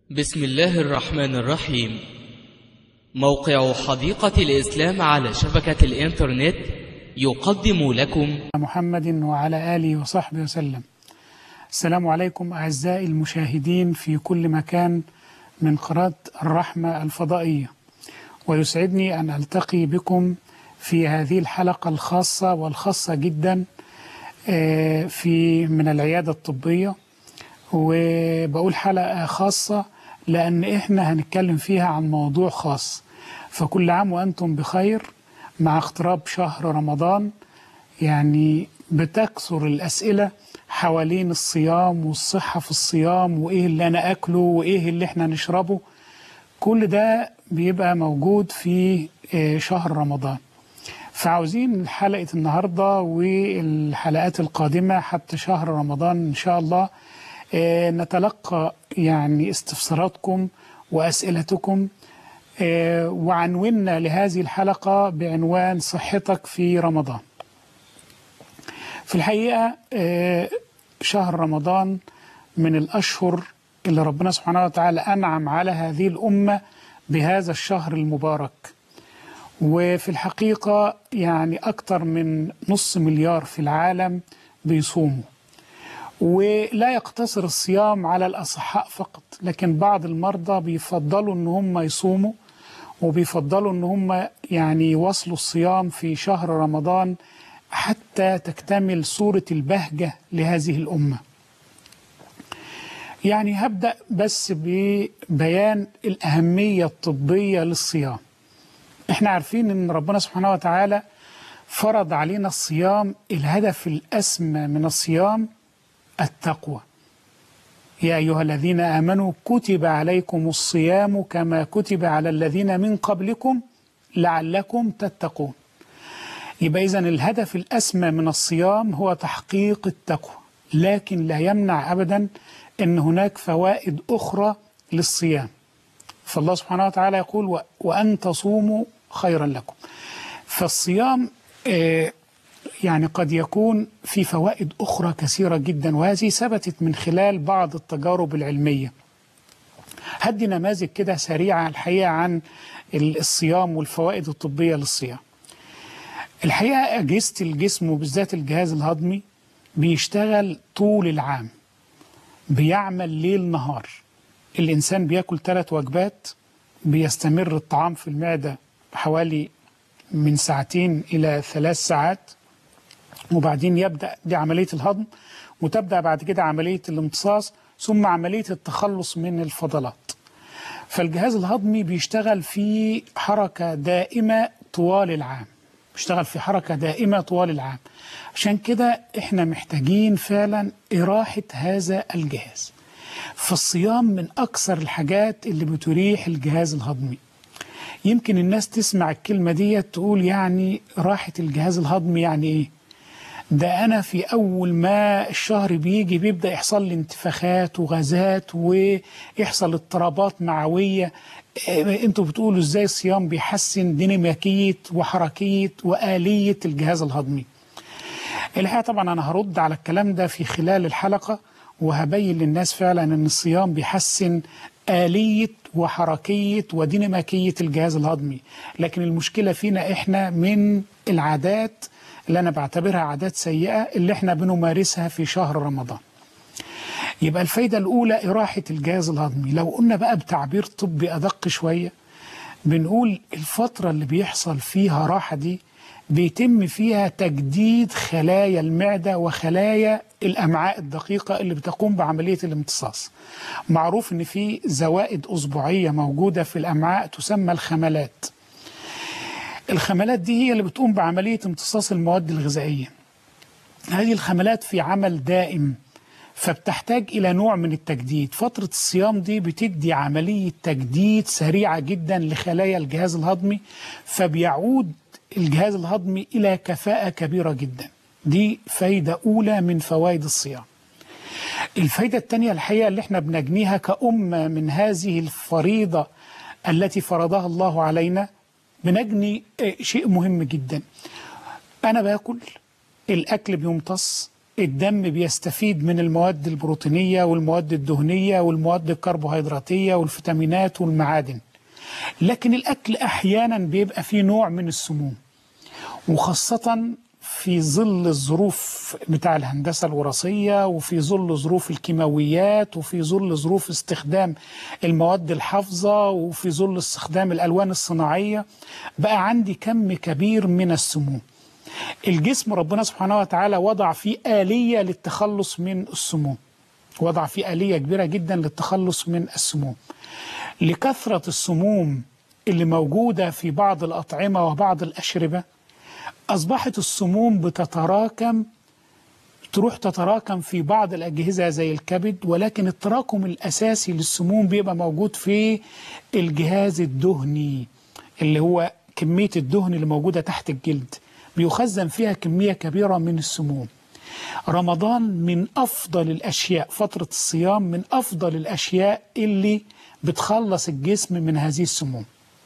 بسم الله الرحمن الرحيم موقع حديقة الإسلام على شبكة الإنترنت يقدم لكم محمد وعلى آله وصحبه وسلم السلام عليكم أعزائي المشاهدين في كل مكان من قناة الرحمة الفضائية ويسعدني أن ألتقي بكم في هذه الحلقة الخاصة والخاصة جدا آه، في من العيادة الطبية وبقول حلقة خاصة لأن إحنا هنتكلم فيها عن موضوع خاص فكل عام وأنتم بخير مع اقتراب شهر رمضان يعني بتكثر الأسئلة حوالين الصيام والصحة في الصيام وإيه اللي أنا أكله وإيه اللي إحنا نشربه كل ده بيبقى موجود في آه، شهر رمضان فعاوزين حلقة النهاردة والحلقات القادمة حتى شهر رمضان إن شاء الله آه، نتلقى يعني استفساراتكم وأسئلتكم آه، وعنونا لهذه الحلقة بعنوان صحتك في رمضان في الحقيقة آه، شهر رمضان من الأشهر اللي ربنا سبحانه وتعالى أنعم على هذه الأمة بهذا الشهر المبارك وفي الحقيقة يعني أكثر من نص مليار في العالم بيصوموا ولا يقتصر الصيام على الأصحاء فقط لكن بعض المرضى بيفضلوا أن هم يصوموا وبيفضلوا أن هم يعني يواصلوا الصيام في شهر رمضان حتى تكتمل صورة البهجة لهذه الأمة يعني هبدأ بس ببيان الأهمية الطبية للصيام احنا عارفين ان ربنا سبحانه وتعالى فرض علينا الصيام الهدف الأسمى من الصيام التقوى يا أيها الذين آمنوا كتب عليكم الصيام كما كتب على الذين من قبلكم لعلكم تتقون يبقى إذن الهدف الأسمى من الصيام هو تحقيق التقوى لكن لا يمنع أبدا أن هناك فوائد أخرى للصيام فالله سبحانه وتعالى يقول "و- وأن تصوموا خيرا لكم فالصيام آه، يعني قد يكون في فوائد أخرى كثيرة جدا وهذه ثبتت من خلال بعض التجارب العلمية هدي نماذج كده سريعة الحقيقة عن ال- الصيام والفوائد الطبية للصيام الحقيقة أجهزة الجسم وبالذات الجهاز الهضمي بيشتغل طول العام بيعمل ليل نهار الإنسان بياكل ثلاث وجبات بيستمر الطعام في المعدة حوالي من ساعتين إلى ثلاث ساعات وبعدين يبدأ دي عملية الهضم وتبدأ بعد كده عملية الامتصاص ثم عملية التخلص من الفضلات فالجهاز الهضمي بيشتغل في حركة دائمة طوال العام بيشتغل في حركة دائمة طوال العام عشان كده احنا محتاجين فعلا إراحة هذا الجهاز فالصيام من أكثر الحاجات اللي بتريح الجهاز الهضمي يمكن الناس تسمع الكلمة دي تقول يعني راحة الجهاز الهضمي يعني ايه ده انا في اول ما الشهر بيجي بيبدا يحصل لي انتفاخات وغازات ويحصل اضطرابات معويه إيه، انتوا بتقولوا ازاي الصيام بيحسن ديناميكيه وحركيه واليه الجهاز الهضمي الحقيقه طبعا انا هرد على الكلام ده في خلال الحلقه وهبين للناس فعلا ان الصيام بيحسن آلية وحركية وديناميكية الجهاز الهضمي لكن المشكلة فينا احنا من العادات اللي انا بعتبرها عادات سيئة اللي احنا بنمارسها في شهر رمضان يبقى الفايدة الأولى إراحة الجهاز الهضمي لو قلنا بقى بتعبير طبي أدق شوية بنقول الفترة اللي بيحصل فيها راحة دي بيتم فيها تجديد خلايا المعدة وخلايا الأمعاء الدقيقة اللي بتقوم بعملية الامتصاص معروف أن في زوائد أسبوعية موجودة في الأمعاء تسمى الخملات الخملات دي هي اللي بتقوم بعملية امتصاص المواد الغذائية هذه الخملات في عمل دائم فبتحتاج إلى نوع من التجديد فترة الصيام دي بتدي عملية تجديد سريعة جدا لخلايا الجهاز الهضمي فبيعود الجهاز الهضمي إلى كفاءة كبيرة جدا دي فايدة أولى من فوائد الصيام الفايدة الثانية الحقيقة اللي احنا بنجنيها كأمة من هذه الفريضة التي فرضها الله علينا بنجني آه، شيء مهم جدا أنا باكل الأكل بيمتص الدم بيستفيد من المواد البروتينية والمواد الدهنية والمواد الكربوهيدراتية والفيتامينات والمعادن لكن الأكل أحيانا بيبقى فيه نوع من السموم وخاصة في ظل الظروف بتاع الهندسة الوراثية وفي ظل ظروف الكيماويات وفي ظل ظروف استخدام المواد الحافظة وفي ظل استخدام الألوان الصناعية بقى عندي كم كبير من السموم الجسم ربنا سبحانه وتعالى وضع فيه آلية للتخلص من السموم وضع فيه آلية كبيرة جدا للتخلص من السموم لكثرة السموم اللي موجودة في بعض الأطعمة وبعض الأشربة أصبحت السموم بتتراكم تروح تتراكم في بعض الأجهزة زي الكبد ولكن التراكم الأساسي للسموم بيبقى موجود في الجهاز الدهني اللي هو كمية الدهن اللي موجودة تحت الجلد بيخزن فيها كمية كبيرة من السموم رمضان من أفضل الأشياء فترة الصيام من أفضل الأشياء اللي بتخلص الجسم من هذه السموم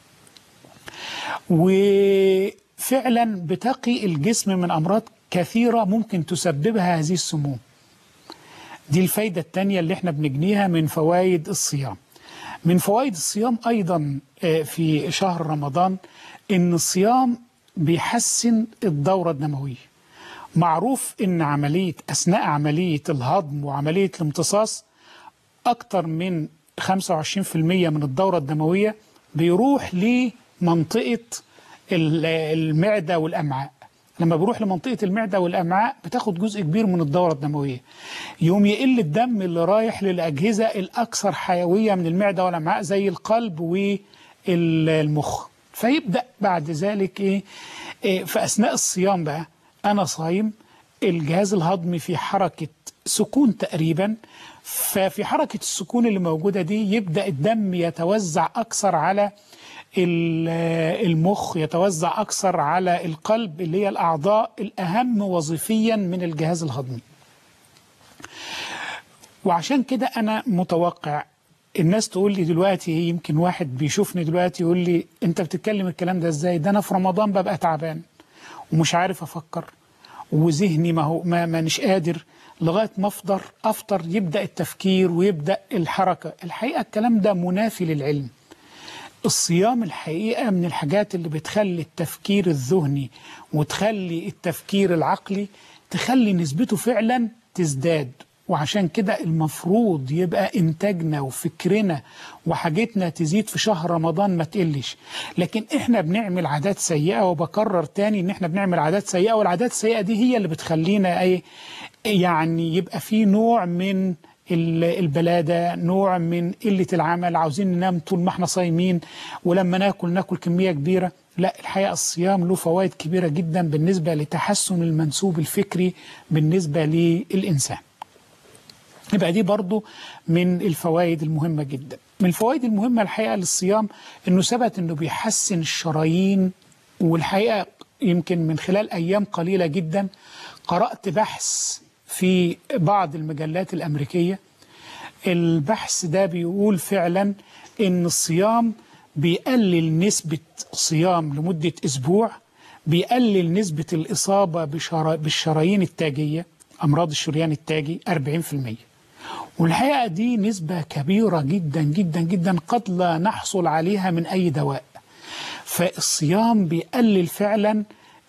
وفعلا بتقي الجسم من أمراض كثيرة ممكن تسببها هذه السموم دي الفايدة الثانية اللي احنا بنجنيها من فوائد الصيام من فوائد الصيام أيضا في شهر رمضان إن الصيام بيحسن الدورة الدموية معروف إن عملية أثناء عملية الهضم وعملية الامتصاص أكتر من 25% من الدورة الدموية بيروح لمنطقة المعدة والأمعاء لما بيروح لمنطقة المعدة والأمعاء بتاخد جزء كبير من الدورة الدموية يوم يقل الدم اللي رايح للأجهزة الأكثر حيوية من المعدة والأمعاء زي القلب والمخ فيبدأ بعد ذلك إيه, إيه في أثناء الصيام بقى أنا صايم الجهاز الهضمي في حركة سكون تقريبا ففي حركة السكون اللي موجودة دي يبدأ الدم يتوزع أكثر على المخ يتوزع أكثر على القلب اللي هي الأعضاء الأهم وظيفيا من الجهاز الهضمي وعشان كده أنا متوقع الناس تقول لي دلوقتي يمكن واحد بيشوفني دلوقتي يقول لي أنت بتتكلم الكلام ده إزاي ده أنا في رمضان ببقى تعبان ومش عارف أفكر وذهني ما هو ما مانيش قادر لغايه ما افطر افطر يبدا التفكير ويبدا الحركه الحقيقه الكلام ده منافي للعلم الصيام الحقيقه من الحاجات اللي بتخلي التفكير الذهني وتخلي التفكير العقلي تخلي نسبته فعلا تزداد وعشان كده المفروض يبقى إنتاجنا وفكرنا وحاجتنا تزيد في شهر رمضان ما تقلش لكن إحنا بنعمل عادات سيئة وبكرر تاني إن إحنا بنعمل عادات سيئة والعادات السيئة دي هي اللي بتخلينا أي يعني يبقى في نوع من البلادة نوع من قلة العمل عاوزين ننام طول ما احنا صايمين ولما ناكل ناكل كمية كبيرة لا الحقيقة الصيام له فوائد كبيرة جدا بالنسبة لتحسن المنسوب الفكري بالنسبة للإنسان يبقى دي برضو من الفوائد المهمة جدا من الفوائد المهمة الحقيقة للصيام انه ثبت انه بيحسن الشرايين والحقيقة يمكن من خلال ايام قليلة جدا قرأت بحث في بعض المجلات الامريكية البحث ده بيقول فعلا ان الصيام بيقلل نسبة صيام لمدة اسبوع بيقلل نسبة الاصابة بالشرايين التاجية امراض الشريان التاجي 40% والحقيقة دي نسبة كبيرة جدا جدا جدا قد لا نحصل عليها من أي دواء فالصيام بيقلل فعلا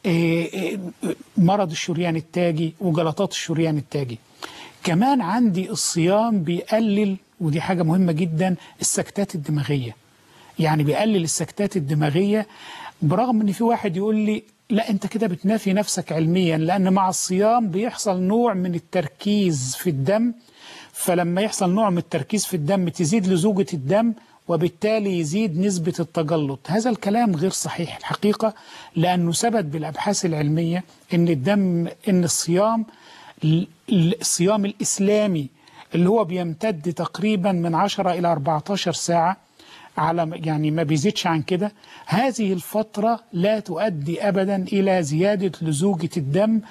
مرض الشريان التاجي وجلطات الشريان التاجي كمان عندي الصيام بيقلل ودي حاجة مهمة جدا السكتات الدماغية يعني بيقلل السكتات الدماغية برغم ان في واحد يقول لي لا انت كده بتنافي نفسك علميا لان مع الصيام بيحصل نوع من التركيز في الدم فلما يحصل نوع من التركيز في الدم تزيد لزوجة الدم وبالتالي يزيد نسبة التجلط هذا الكلام غير صحيح الحقيقة لأنه ثبت بالأبحاث العلمية أن الدم أن الصيام الصيام الإسلامي اللي هو بيمتد تقريبا من 10 إلى 14 ساعة على يعني ما بيزيدش عن كده هذه الفترة لا تؤدي أبدا إلى زيادة لزوجة الدم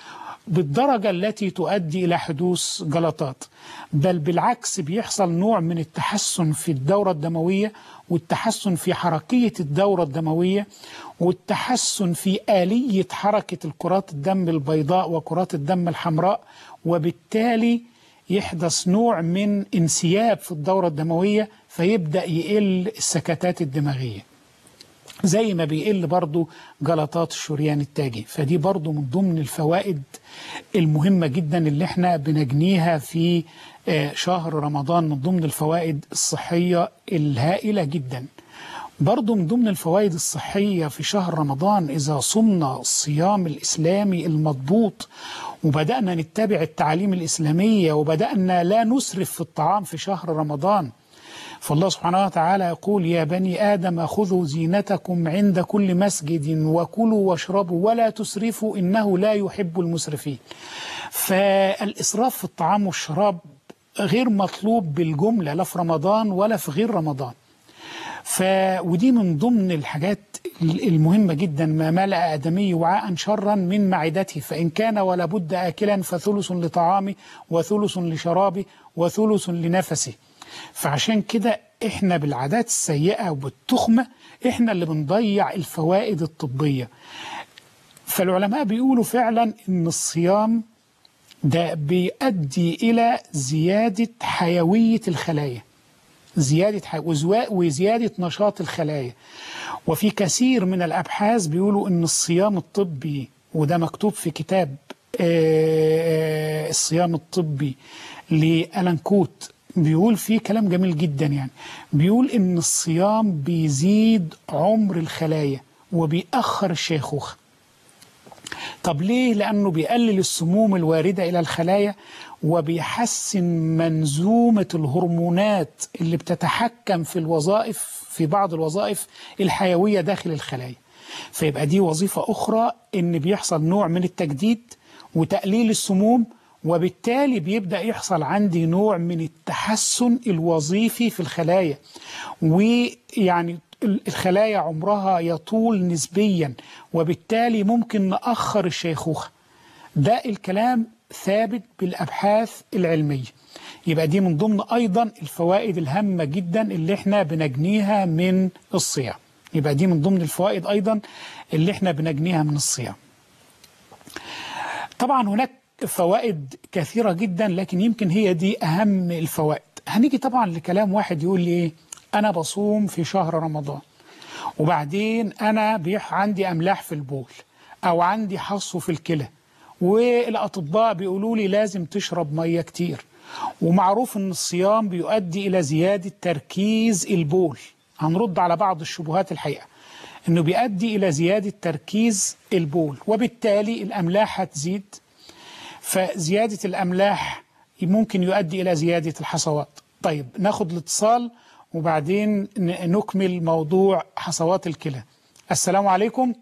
بالدرجة التي تؤدي إلى حدوث جلطات بل بالعكس بيحصل نوع من التحسن في الدورة الدموية والتحسن في حركية الدورة الدموية والتحسن في آلية حركة الكرات الدم البيضاء وكرات الدم الحمراء وبالتالي يحدث نوع من انسياب في الدورة الدموية فيبدأ يقل السكتات الدماغية زي ما بيقل برضو جلطات الشريان التاجي فدي برضو من ضمن الفوائد المهمة جدا اللي احنا بنجنيها في شهر رمضان من ضمن الفوائد الصحية الهائلة جدا برضو من ضمن الفوائد الصحية في شهر رمضان إذا صمنا الصيام الإسلامي المضبوط وبدأنا نتبع التعاليم الإسلامية وبدأنا لا نسرف في الطعام في شهر رمضان فالله سبحانه وتعالى يقول يا بني آدم خذوا زينتكم عند كل مسجد وكلوا واشربوا ولا تسرفوا إنه لا يحب المسرفين فالإسراف في الطعام والشراب غير مطلوب بالجملة لا في رمضان ولا في غير رمضان ف ودي من ضمن الحاجات المهمة جدا ما ملأ آدمي وعاء شرا من معدته فإن كان ولا بد آكلا فثلث لطعامه وثلث لشرابه وثلث لنفسه فعشان كده احنا بالعادات السيئة وبالتخمة احنا اللي بنضيع الفوائد الطبية فالعلماء بيقولوا فعلا ان الصيام ده بيؤدي الى زيادة حيوية الخلايا زيادة حي... وزيادة نشاط الخلايا وفي كثير من الأبحاث بيقولوا أن الصيام الطبي وده مكتوب في كتاب الصيام الطبي لألان كوت بيقول فيه كلام جميل جدا يعني بيقول ان الصيام بيزيد عمر الخلايا وبيأخر الشيخوخة طب ليه؟ لأنه بيقلل السموم الواردة إلى الخلايا وبيحسن منظومة الهرمونات اللي بتتحكم في الوظائف في بعض الوظائف الحيوية داخل الخلايا فيبقى دي وظيفة أخرى إن بيحصل نوع من التجديد وتقليل السموم وبالتالي بيبدأ يحصل عندي نوع من التحسن الوظيفي في الخلايا ويعني الخلايا عمرها يطول نسبيا وبالتالي ممكن نأخر الشيخوخة ده الكلام ثابت بالأبحاث العلمية يبقى دي من ضمن أيضا الفوائد الهامة جدا اللي احنا بنجنيها من الصيام يبقى دي من ضمن الفوائد أيضا اللي احنا بنجنيها من الصيام طبعا هناك فوائد كثيرة جدا لكن يمكن هي دي أهم الفوائد هنيجي طبعا لكلام واحد يقول لي إيه أنا بصوم في شهر رمضان وبعدين أنا بيح عندي أملاح في البول أو عندي حصو في الكلى والأطباء بيقولوا لي لازم تشرب مية كتير ومعروف أن الصيام بيؤدي إلى زيادة تركيز البول هنرد على بعض الشبهات الحقيقة أنه بيؤدي إلى زيادة تركيز البول وبالتالي الأملاح هتزيد فزيادة الأملاح ممكن يؤدي إلى زيادة الحصوات طيب ناخد الاتصال وبعدين نكمل موضوع حصوات الكلى السلام عليكم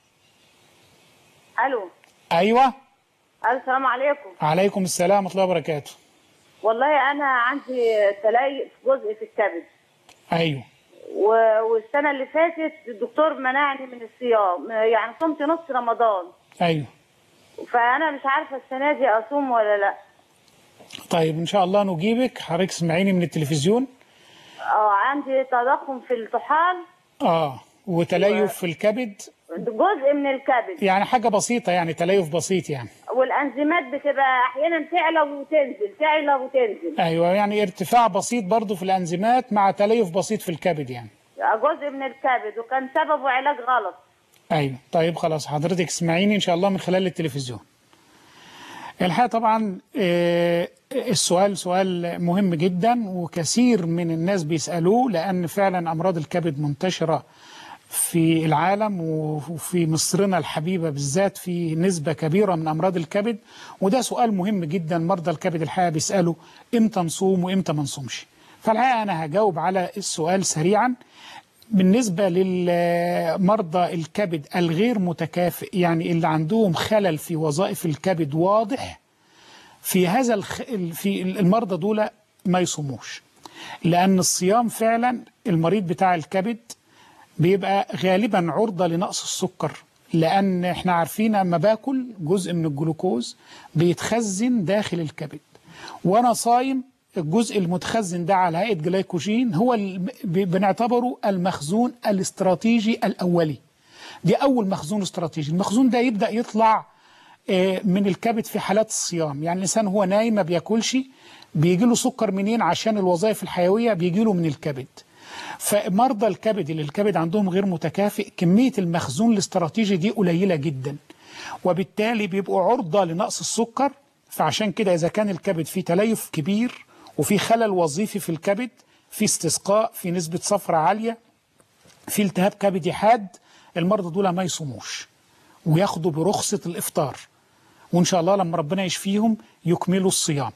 الو أيوة السلام عليكم عليكم السلام ورحمة الله وبركاته والله انا عندي تليف جزء في الكبد أيوة و- والسنه اللي فاتت الدكتور منعني من الصيام يعني صمت نص رمضان أيوة فانا مش عارفه السنه دي اصوم ولا لا طيب إن شاء الله نجيبك حضرتك اسمعيني من التلفزيون اه عندي تضخم في الطحال آه وتليف في الكبد جزء من الكبد يعني حاجة بسيطة يعني تليف بسيط يعني والانزيمات بتبقى احيانا تعلى وتنزل تعلى وتنزل أيوة يعني ارتفاع بسيط برضو في الأنزيمات مع تليف بسيط في الكبد يعني جزء من الكبد وكان سببه علاج غلط ايوه طيب خلاص حضرتك اسمعيني ان شاء الله من خلال التلفزيون الحقيقه طبعا آه، السؤال سؤال مهم جدا وكثير من الناس بيسالوه لان فعلا امراض الكبد منتشره في العالم وفي مصرنا الحبيبه بالذات في نسبه كبيره من امراض الكبد وده سؤال مهم جدا مرضى الكبد الحقيقه بيسالوا امتى نصوم وامتى ما نصومش فالحقيقه انا هجاوب على السؤال سريعا بالنسبة للمرضى الكبد الغير متكافئ يعني اللي عندهم خلل في وظائف الكبد واضح في هذا الخ... في المرضى دول ما يصوموش لأن الصيام فعلا المريض بتاع الكبد بيبقى غالبا عرضة لنقص السكر لان احنا عارفين اما باكل جزء من الجلوكوز بيتخزن داخل الكبد وانا صايم الجزء المتخزن ده على هيئه جلايكوجين هو ال- ب- بنعتبره المخزون الاستراتيجي الاولي دي اول مخزون استراتيجي المخزون ده يبدا يطلع آه، من الكبد في حالات الصيام يعني الانسان هو نايم ما بياكلش بيجي له سكر منين عشان الوظائف الحيويه بيجي له من الكبد فمرضى الكبد اللي الكبد عندهم غير متكافئ كميه المخزون الاستراتيجي دي قليله جدا وبالتالي بيبقوا عرضه لنقص السكر فعشان كده اذا كان الكبد فيه تليف كبير وفي خلل وظيفي في الكبد في استسقاء في نسبه صفرة عاليه في التهاب كبدي حاد المرضى دول ما يصوموش وياخدوا برخصة الإفطار وإن شاء الله لما ربنا يشفيهم يكملوا الصيام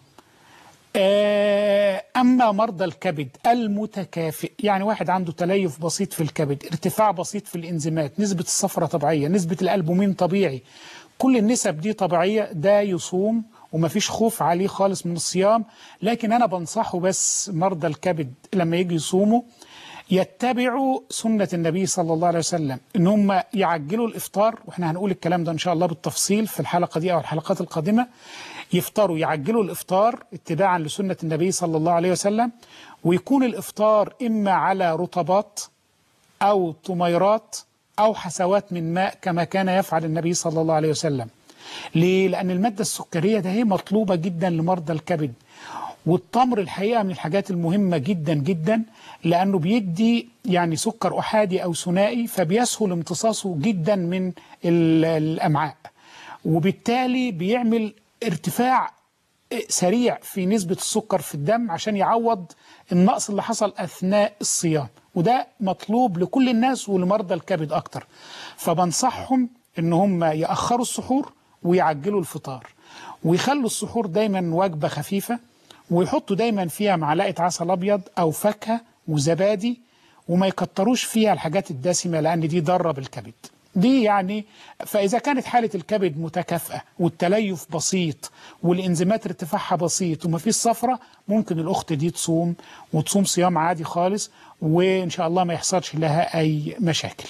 آه، أما مرضى الكبد المتكافئ يعني واحد عنده تليف بسيط في الكبد ارتفاع بسيط في الإنزيمات نسبة الصفرة طبيعية نسبة الألبومين طبيعي كل النسب دي طبيعية ده يصوم ومفيش خوف عليه خالص من الصيام لكن أنا بنصحه بس مرضى الكبد لما يجي يصوموا يتبعوا سنة النبي صلى الله عليه وسلم ان هم يعجلوا الافطار واحنا هنقول الكلام ده ان شاء الله بالتفصيل في الحلقة دي او الحلقات القادمة يفطروا يعجلوا الافطار اتباعا لسنة النبي صلى الله عليه وسلم ويكون الافطار اما على رطبات او طميرات او حسوات من ماء كما كان يفعل النبي صلى الله عليه وسلم ليه؟ لأن المادة السكرية ده هي مطلوبة جدا لمرضى الكبد والتمر الحقيقة من الحاجات المهمة جدا جدا لأنه بيدي يعني سكر أحادي أو ثنائي فبيسهل امتصاصه جدا من ال- الأمعاء وبالتالي بيعمل ارتفاع سريع في نسبة السكر في الدم عشان يعوض النقص اللي حصل أثناء الصيام وده مطلوب لكل الناس ولمرضى الكبد أكتر فبنصحهم إن هم يأخروا السحور ويعجلوا الفطار ويخلوا السحور دايما وجبة خفيفة ويحطوا دايما فيها معلقة عسل أبيض أو فاكهة وزبادي وما يكتروش فيها الحاجات الدسمة لأن دي ضارة بالكبد دي يعني فإذا كانت حالة الكبد متكافئة والتليف بسيط والإنزيمات ارتفاعها بسيط وما فيش صفرة ممكن الأخت دي تصوم وتصوم صيام عادي خالص وإن شاء الله ما يحصلش لها أي مشاكل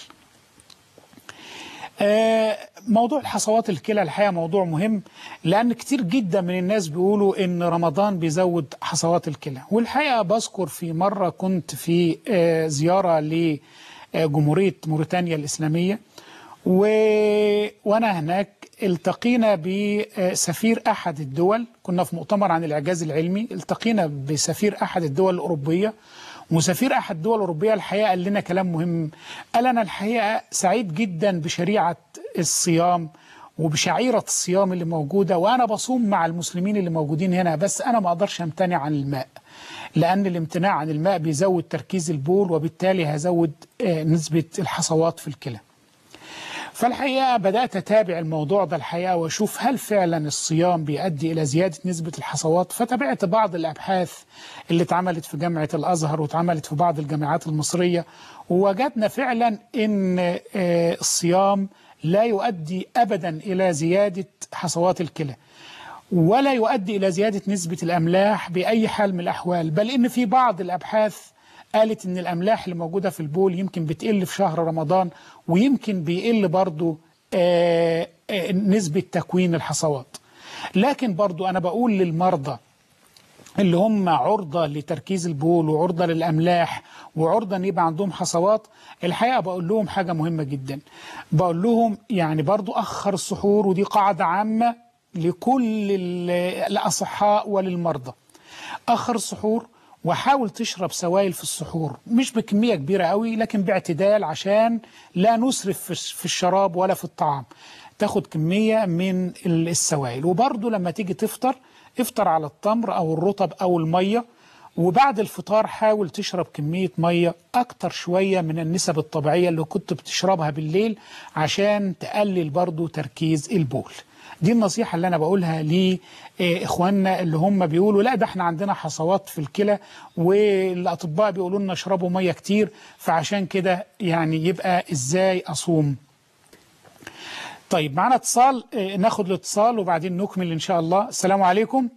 آه، موضوع الحصوات الكلى الحقيقه موضوع مهم لان كتير جدا من الناس بيقولوا ان رمضان بيزود حصوات الكلى والحقيقه بذكر في مره كنت في آه، زياره لجمهوريه موريتانيا الاسلاميه و... وانا هناك التقينا بسفير احد الدول كنا في مؤتمر عن الاعجاز العلمي التقينا بسفير احد الدول الاوروبيه وسفير احد الدول الاوروبيه الحقيقه قال لنا كلام مهم قال انا الحقيقه سعيد جدا بشريعه الصيام وبشعيره الصيام اللي موجوده وانا بصوم مع المسلمين اللي موجودين هنا بس انا ما اقدرش امتنع عن الماء لان الامتناع عن الماء بيزود تركيز البول وبالتالي هيزود آه، نسبه الحصوات في الكلى فالحقيقة بدأت أتابع الموضوع ده الحقيقة وأشوف هل فعلا الصيام بيؤدي إلى زيادة نسبة الحصوات فتابعت بعض الأبحاث اللي اتعملت في جامعة الأزهر واتعملت في بعض الجامعات المصرية ووجدنا فعلا أن آه، الصيام لا يؤدي أبدا إلى زيادة حصوات الكلى ولا يؤدي إلى زيادة نسبة الأملاح بأي حال من الأحوال بل إن في بعض الأبحاث قالت إن الأملاح اللي موجودة في البول يمكن بتقل في شهر رمضان ويمكن بيقل برضو آه، آه، نسبة تكوين الحصوات لكن برضو أنا بقول للمرضى اللي هم عرضة لتركيز البول وعرضة للأملاح وعرضة أن يبقى عندهم حصوات الحقيقة بقول لهم حاجة مهمة جدا بقول لهم يعني برضو أخر السحور ودي قاعدة عامة لكل ال- الأصحاء وللمرضى أخر السحور وحاول تشرب سوائل في السحور مش بكمية كبيرة قوي لكن باعتدال عشان لا نسرف في الش- في الشراب ولا في الطعام تاخد كمية من ال- السوائل وبرضو لما تيجي تفطر افطر على التمر أو الرطب أو المية وبعد الفطار حاول تشرب كمية مية أكتر شوية من النسب الطبيعية اللي كنت بتشربها بالليل عشان تقلل برضو تركيز البول دي النصيحة اللي أنا بقولها لإخواننا اللي هم بيقولوا لا ده احنا عندنا حصوات في الكلى والأطباء بيقولوا لنا اشربوا مية كتير فعشان كده يعني يبقى إزاي أصوم طيب معنا اتصال آه، ناخد الاتصال وبعدين نكمل إن شاء الله السلام عليكم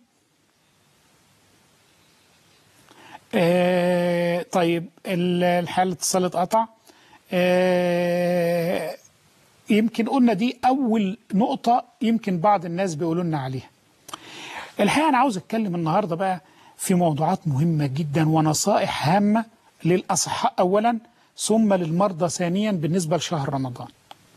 آه، طيب ال- الحال الاتصال اتقطع آه، يمكن قلنا دي أول نقطة يمكن بعض الناس بيقولوا لنا عليها الحقيقة أنا عاوز أتكلم النهاردة بقى في موضوعات مهمة جدا ونصائح هامة للأصحاء أولا ثم للمرضى ثانيا بالنسبة لشهر رمضان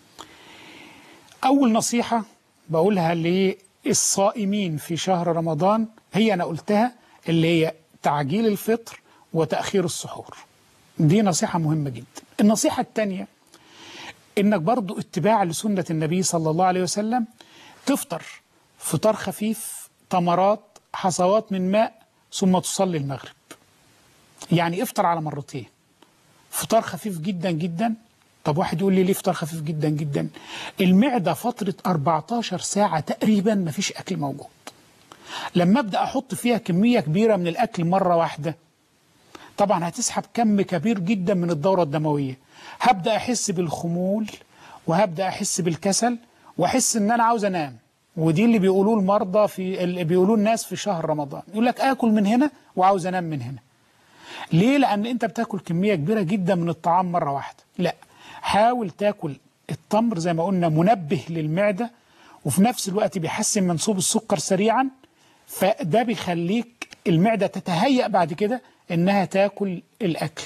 أول نصيحة بقولها للصائمين في شهر رمضان هي أنا قلتها اللي هي تعجيل الفطر وتأخير السحور دي نصيحة مهمة جدا النصيحة الثانية إنك برضو اتباع لسنة النبي صلى الله عليه وسلم تفطر فطار خفيف تمرات حصوات من ماء ثم تصلي المغرب يعني افطر على مرتين فطار خفيف جدا جدا طب واحد يقول لي ليه فطار خفيف جدا جدا المعدة فترة 14 ساعة تقريبا مفيش أكل موجود لما أبدأ أحط فيها كمية كبيرة من الأكل مرة واحدة طبعا هتسحب كم كبير جدا من الدورة الدموية هبدأ أحس بالخمول وهبدأ أحس بالكسل وأحس إن أنا عاوز أنام ودي اللي بيقولوه المرضى في اللي بيقولوه الناس في شهر رمضان يقول لك آكل من هنا وعاوز أنام من هنا ليه؟ لأن أنت بتاكل كمية كبيرة جدا من الطعام مرة واحدة لا حاول تاكل التمر زي ما قلنا منبه للمعدة وفي نفس الوقت بيحسن منسوب السكر سريعا فده بيخليك المعدة تتهيأ بعد كده إنها تاكل الأكل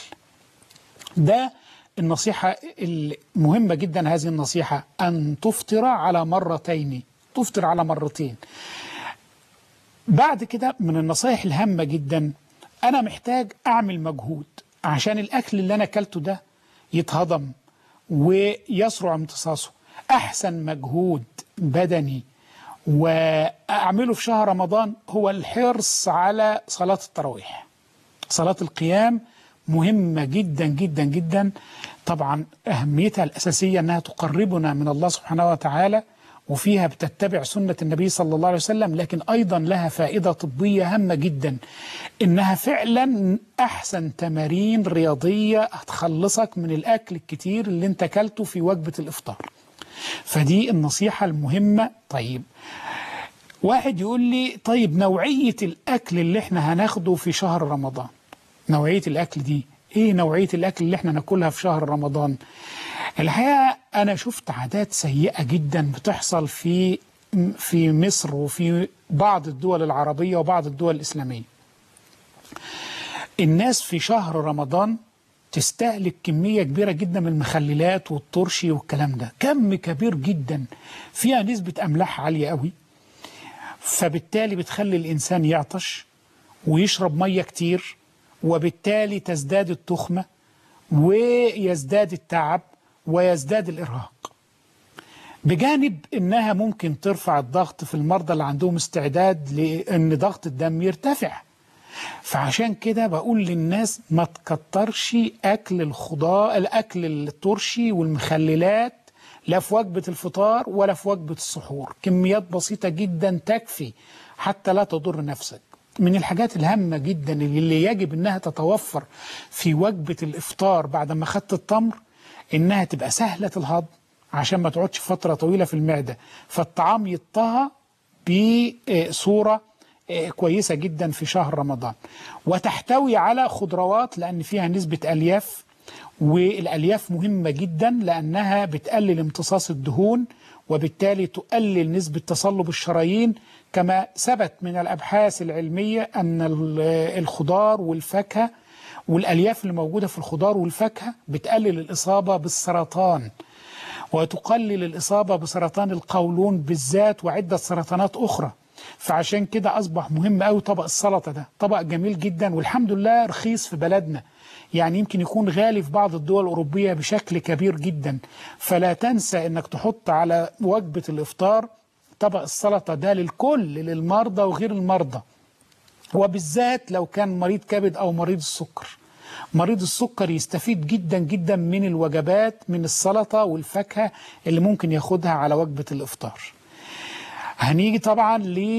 ده النصيحة المهمة جدا هذه النصيحة أن تفطر على مرتين تفطر على مرتين بعد كده من النصائح الهامة جدا أنا محتاج أعمل مجهود عشان الأكل اللي أنا أكلته ده يتهضم ويسرع امتصاصه أحسن مجهود بدني وأعمله في شهر رمضان هو الحرص على صلاة التراويح صلاة القيام مهمة جدا جدا جدا طبعا أهميتها الأساسية أنها تقربنا من الله سبحانه وتعالى وفيها بتتبع سنة النبي صلى الله عليه وسلم لكن أيضا لها فائدة طبية هامة جدا إنها فعلا أحسن تمارين رياضية هتخلصك من الأكل الكتير اللي انت أكلته في وجبة الإفطار فدي النصيحة المهمة طيب واحد يقول لي طيب نوعية الأكل اللي احنا هناخده في شهر رمضان نوعية الأكل دي ايه نوعية الأكل اللي احنا ناكلها في شهر رمضان الحقيقة أنا شفت عادات سيئة جدا بتحصل في في مصر وفي بعض الدول العربية وبعض الدول الإسلامية الناس في شهر رمضان تستهلك كمية كبيرة جدا من المخللات والطرشي والكلام ده كم كبير جدا فيها نسبة أملاح عالية قوي فبالتالي بتخلي الإنسان يعطش ويشرب مية كتير وبالتالي تزداد التخمة ويزداد التعب ويزداد الإرهاق بجانب إنها ممكن ترفع الضغط في المرضى اللي عندهم استعداد لأن ضغط الدم يرتفع فعشان كده بقول للناس ما تكترش أكل الخضار الأكل الترشي والمخللات لا في وجبة الفطار ولا في وجبة السحور كميات بسيطة جدا تكفي حتى لا تضر نفسك من الحاجات الهامة جدا اللي يجب انها تتوفر في وجبة الافطار بعد ما خدت التمر انها تبقى سهلة الهضم عشان ما تقعدش فترة طويلة في المعدة فالطعام يطهى بصورة كويسة جدا في شهر رمضان وتحتوي على خضروات لأن فيها نسبة ألياف والألياف مهمة جدا لأنها بتقلل امتصاص الدهون وبالتالي تقلل نسبة تصلب الشرايين كما ثبت من الأبحاث العلمية أن الخضار والفاكهة والألياف اللي موجودة في الخضار والفاكهة بتقلل الإصابة بالسرطان وتقلل الإصابة بسرطان القولون بالذات وعدة سرطانات أخرى فعشان كده أصبح مهم قوي طبق السلطة ده طبق جميل جدا والحمد لله رخيص في بلدنا يعني يمكن يكون غالي في بعض الدول الأوروبية بشكل كبير جدا فلا تنسى أنك تحط على وجبة الإفطار طبق السلطة ده للكل للمرضى وغير المرضى وبالذات لو كان مريض كبد أو مريض السكر مريض السكر يستفيد جدا جدا من الوجبات من السلطة والفاكهة اللي ممكن ياخدها على وجبة الإفطار هنيجي طبعا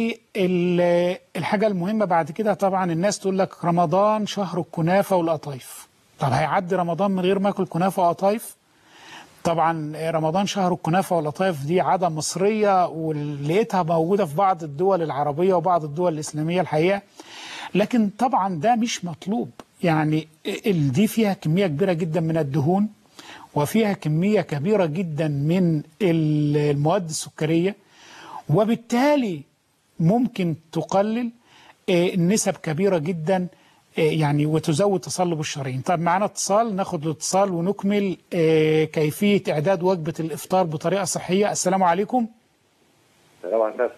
للحاجة المهمة بعد كده طبعا الناس تقول لك رمضان شهر الكنافة والقطايف طب هيعدي رمضان من غير ما اكل كنافة وقطايف طبعا رمضان شهر الكنافة والقطايف دي عادة مصرية ولقيتها موجودة في بعض الدول العربية وبعض الدول الإسلامية الحقيقة لكن طبعا ده مش مطلوب يعني دي فيها كمية كبيرة جدا من الدهون وفيها كمية كبيرة جدا من ال- المواد السكرية وبالتالي ممكن تقلل آه، نسب كبيرة جدا آه، يعني وتزود تصلب الشرايين طب معانا اتصال ناخد الاتصال ونكمل آه، كيفية إعداد وجبة الإفطار بطريقة صحية السلام عليكم السلام عليكم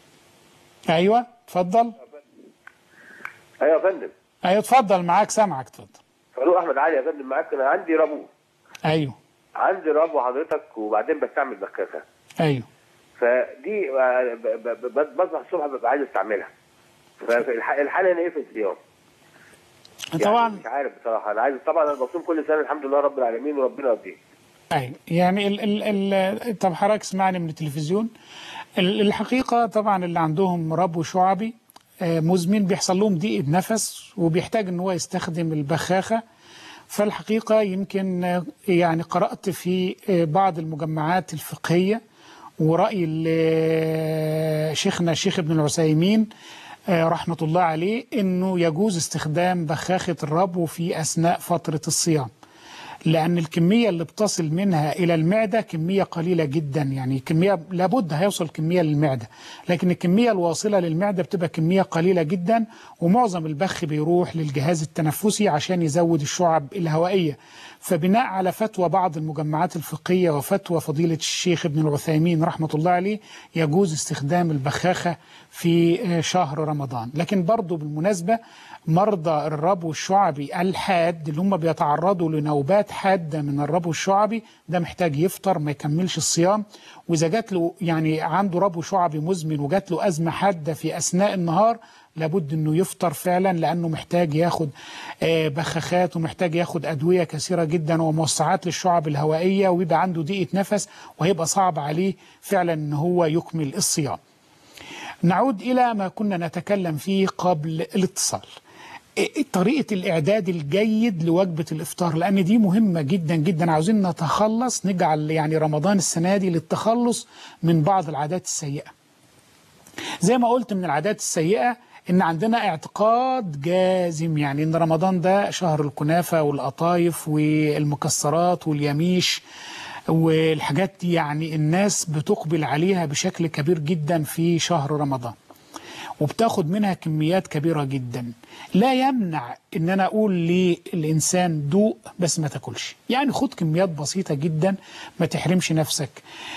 أيوة اتفضل ايوه يا فندم أيوة اتفضل معاك سامعك اتفضل فاروق احمد علي يا فندم معاك انا عندي ربو أيوة عندي ربو حضرتك وبعدين بستعمل بخاخه أيوة فدي آه، ب- ب- ب- بصبح الصبح ببقى عايز استعملها فالحاله هنا ايه في الصيام؟ يعني طبعا مش عارف بصراحه انا عايز طبعا انا بصوم كل سنه الحمد لله رب العالمين وربنا يرضيه أيوة يعني ال ال ال طب حضرتك اسمعني من التلفزيون ال- الحقيقة طبعا اللي عندهم ربو شعبي آه، مزمن بيحصل لهم ضيق نفس وبيحتاج ان هو يستخدم البخاخة فالحقيقة يمكن آه، يعني قرأت في آه، بعض المجمعات الفقهية ورأي ال- آه، شيخنا الشيخ ابن العثيمين آه، رحمة الله عليه انه يجوز استخدام بخاخة الربو في اثناء فترة الصيام لأن الكمية اللي بتصل منها إلى المعدة كمية قليلة جدا يعني كمية لابد هيوصل كمية للمعدة لكن الكمية الواصلة للمعدة بتبقى كمية قليلة جدا ومعظم البخ بيروح للجهاز التنفسي عشان يزود الشعب الهوائية فبناء على فتوى بعض المجمعات الفقهية وفتوى فضيلة الشيخ ابن العثيمين رحمة الله عليه يجوز استخدام البخاخة في آه، شهر رمضان لكن برضو بالمناسبة مرضى الربو الشعبي الحاد اللي هم بيتعرضوا لنوبات حادة من الربو الشعبي ده محتاج يفطر ما يكملش الصيام وإذا جات له يعني عنده ربو شعبي مزمن وجات له أزمة حادة في أثناء النهار لابد انه يفطر فعلا لانه محتاج ياخد آه، بخاخات ومحتاج ياخد ادويه كثيره جدا وموسعات للشعب الهوائيه ويبقى عنده ضيقه نفس وهيبقى صعب عليه فعلا ان هو يكمل الصيام. نعود إلى ما كنا نتكلم فيه قبل الاتصال إيه طريقة الإعداد الجيد لوجبة الإفطار لأن دي مهمة جدا جدا عاوزين نتخلص نجعل يعني رمضان السنة دي للتخلص من بعض العادات السيئة زي ما قلت من العادات السيئة إن عندنا اعتقاد جازم يعني إن رمضان ده شهر الكنافة والقطايف والمكسرات واليميش والحاجات دي يعني الناس بتقبل عليها بشكل كبير جدا في شهر رمضان وبتاخد منها كميات كبيرة جدا لا يمنع ان انا اقول للانسان دوق بس ما تاكلش يعني خد كميات بسيطة جدا ما تحرمش نفسك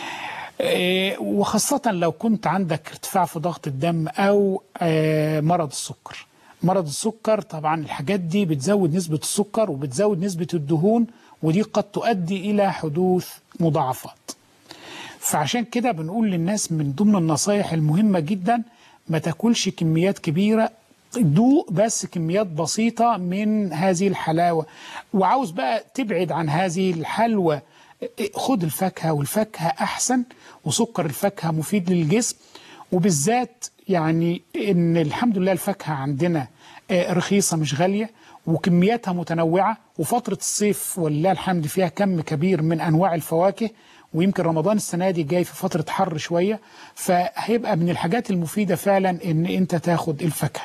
إيه، وخاصة لو كنت عندك ارتفاع في ضغط الدم او آه، مرض السكر مرض السكر طبعا الحاجات دي بتزود نسبة السكر وبتزود نسبة الدهون ودي قد تؤدي الى حدوث مضاعفات فعشان كده بنقول للناس من ضمن النصايح المهمة جدا ما تاكلش كميات كبيرة دوق بس كميات بسيطة من هذه الحلاوة وعاوز بقى تبعد عن هذه الحلوى خد الفاكهة والفاكهة أحسن وسكر الفاكهة مفيد للجسم وبالذات يعني إن الحمد لله الفاكهة عندنا آه، رخيصة مش غالية وكمياتها متنوعة وفترة الصيف ولله الحمد فيها كم كبير من أنواع الفواكه ويمكن رمضان السنة دي جاي في فترة حر شوية فهيبقى من الحاجات المفيدة فعلا إن أنت تاخد الفاكهة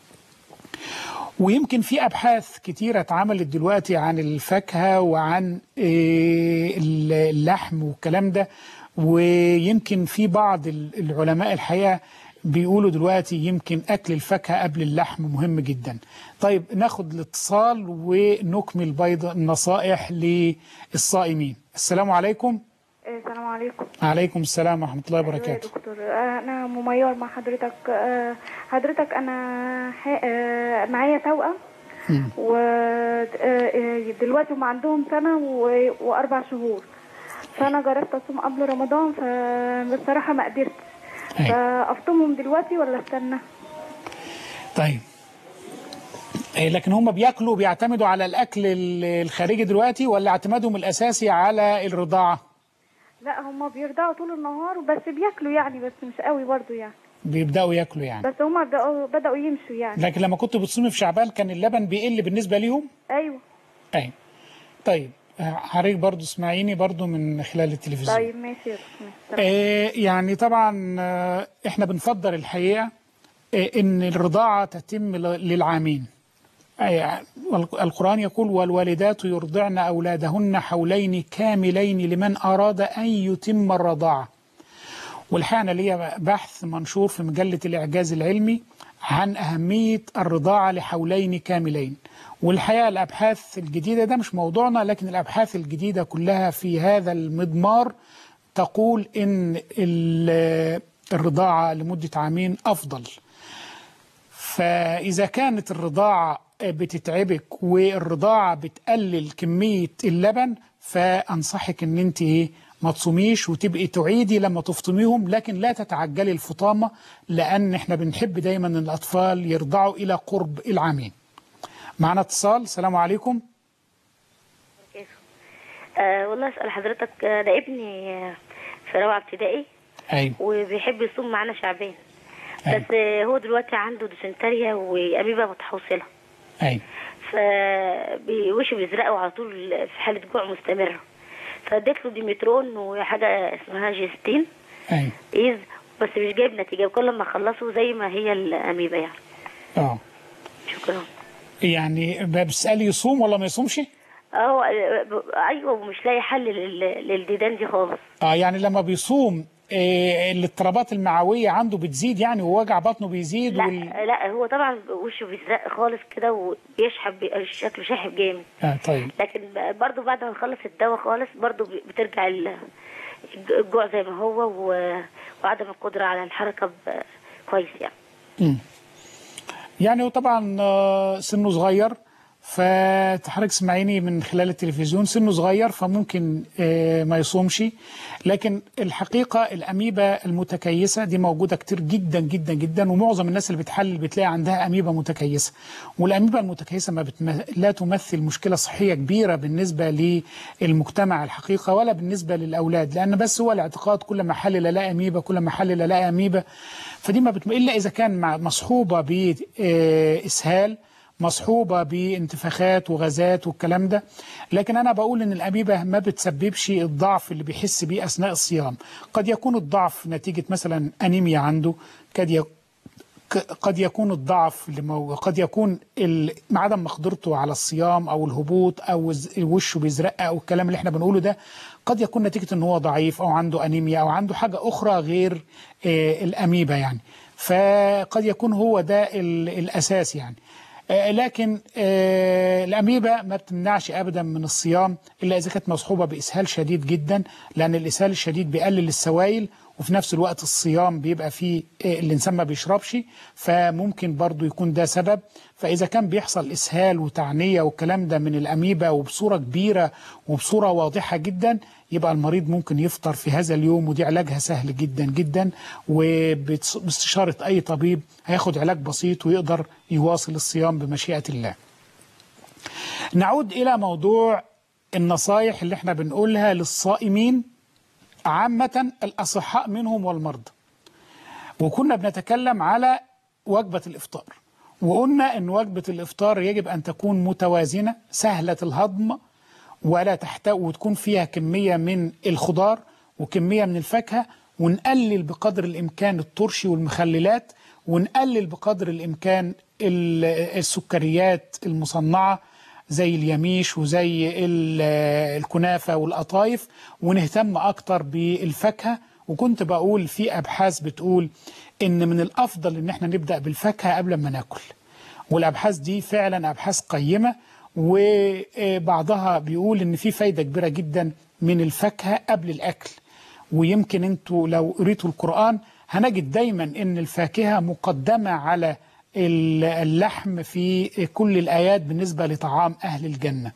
ويمكن في ابحاث كتيره اتعملت دلوقتي عن الفاكهه وعن إيه، اللحم والكلام ده ويمكن في بعض ال- العلماء الحقيقه بيقولوا دلوقتي يمكن اكل الفاكهه قبل اللحم مهم جدا. طيب ناخد الاتصال ونكمل بيض النصائح للصائمين. السلام عليكم. إيه، السلام عليكم عليكم السلام ورحمه الله أيوة يا وبركاته. دكتور آه، انا مميار مع حضرتك آه، حضرتك انا ح- آه، معايا توأم ودلوقتي هم عندهم سنة و- وأربع شهور فأنا جربت أصوم قبل رمضان فبصراحة ما قدرتش أيوة. فأفطمهم دلوقتي ولا استنى؟ طيب إيه، لكن هم بياكلوا بيعتمدوا على الاكل ال- الخارجي دلوقتي ولا اعتمادهم الاساسي على الرضاعه لا هم بيرضعوا طول النهار بس بياكلوا يعني بس مش قوي برضو يعني بيبداوا ياكلوا يعني بس هم بدأوا, بدأوا يمشوا يعني لكن لما كنت بتصومي في شعبان كان اللبن بيقل بالنسبه ليهم أيوه ايوه طيب آه، حضرتك برضو اسمعيني برضو من خلال التلفزيون طيب ماشي يا دكتور ماشي. آه، يعني طبعا آه، احنا بنفضل الحقيقه آه، ان الرضاعه تتم ل- للعامين أي- القرآن يقول والوالدات يرضعن أولادهن حولين كاملين لمن أراد أن يتم الرضاعة والحقيقة أنا ليا بحث منشور في مجلة الإعجاز العلمي عن أهمية الرضاعة لحولين كاملين والحقيقة الأبحاث الجديدة ده مش موضوعنا لكن الأبحاث الجديدة كلها في هذا المضمار تقول إن ال- الرضاعة لمدة عامين أفضل فإذا كانت الرضاعة بتتعبك والرضاعة بتقلل كمية اللبن فأنصحك إن أنت إيه ما تصوميش وتبقي تعيدي لما تفطميهم لكن لا تتعجلي الفطامة لأن إحنا بنحب دايما إن الأطفال يرضعوا إلى قرب العامين معنا اتصال السلام عليكم أه والله اسال حضرتك آه، ده ابني آه، في رابعه ابتدائي أيوة وبيحب يصوم معانا شعبان أيوة. بس آه، هو دلوقتي عنده ديسنتريا واميبا متحوصله أيوة فبيوشه بيزرقه على طول في حاله جوع مستمره فاديت له ديمترون وحاجه اسمها جيستين أيوة ايز بس مش جايب نتيجه وكل ما اخلصه زي ما هي الاميبا يعني أه شكرا يعني بتسألي يصوم ولا ما يصومش؟ اه ايوه ومش لاقي حل لل- للديدان دي خالص اه يعني لما بيصوم آه الاضطرابات المعوية عنده بتزيد يعني ووجع بطنه بيزيد لا وال... لا هو طبعا وشه بيزرق خالص كده وبيشحب بي- شكله شاحب جامد آه طيب لكن برضو بعد ما نخلص الدواء خالص برضو بترجع ال- الجوع زي ما هو و- وعدم القدرة على الحركة ب- كويس يعني مم. يعني وطبعا آه، سنه صغير فتحرك اسمعيني من خلال التلفزيون سنه صغير فممكن آه، ما يصومش لكن الحقيقة الأميبا المتكيسة دي موجودة كتير جدا جدا جدا ومعظم الناس اللي بتحلل بتلاقي عندها أميبا متكيسة والأميبا المتكيسة ما بتم... لا تمثل مشكلة صحية كبيرة بالنسبة للمجتمع الحقيقة ولا بالنسبة للأولاد لأن بس هو الاعتقاد كل ما حلل لا أميبا كل ما حلل لا أميبا فدي ما بتم... إلا إذا كان مع- مصحوبة بإسهال مصحوبة بانتفاخات وغازات والكلام ده لكن أنا بقول إن الأميبا ما بتسببش الضعف اللي بيحس بيه أثناء الصيام قد يكون الضعف نتيجة مثلا أنيميا عنده قد يكون ك- قد يكون الضعف اللي مو- قد يكون ال- عدم مقدرته على الصيام او الهبوط او الز- وشه بيزرق او الكلام اللي احنا بنقوله ده قد يكون نتيجه ان هو ضعيف او عنده انيميا او عنده حاجه اخرى غير آه، الاميبا يعني فقد يكون هو ده ال- الاساس يعني آه، لكن آه، الاميبا ما بتمنعش ابدا من الصيام الا اذا كانت مصحوبه باسهال شديد جدا لان الاسهال الشديد بيقلل السوائل وفي نفس الوقت الصيام بيبقى فيه آه، الانسان ما بيشربش فممكن برضو يكون ده سبب فاذا كان بيحصل اسهال وتعنيه والكلام ده من الاميبا وبصوره كبيره وبصوره واضحه جدا يبقى المريض ممكن يفطر في هذا اليوم ودي علاجها سهل جدا جدا وباستشاره اي طبيب هياخد علاج بسيط ويقدر يواصل الصيام بمشيئه الله. نعود الى موضوع النصايح اللي احنا بنقولها للصائمين عامة الأصحاء منهم والمرضى وكنا بنتكلم على وجبة الإفطار وقلنا أن وجبة الإفطار يجب أن تكون متوازنة سهلة الهضم ولا تحتوي وتكون فيها كمية من الخضار وكمية من الفاكهة ونقلل بقدر الإمكان الترشي والمخللات ونقلل بقدر الإمكان ال- السكريات المصنعة زي اليميش وزي ال- الكنافة والقطايف ونهتم أكتر بالفاكهة وكنت بقول في أبحاث بتقول إن من الأفضل إن احنا نبدأ بالفاكهة قبل ما ناكل والأبحاث دي فعلا أبحاث قيمة وبعضها بيقول إن في فايدة كبيرة جدا من الفاكهة قبل الأكل ويمكن انتوا لو قريتوا القرآن هنجد دايما ان الفاكهة مقدمة على ال- اللحم في كل الآيات بالنسبة لطعام أهل الجنة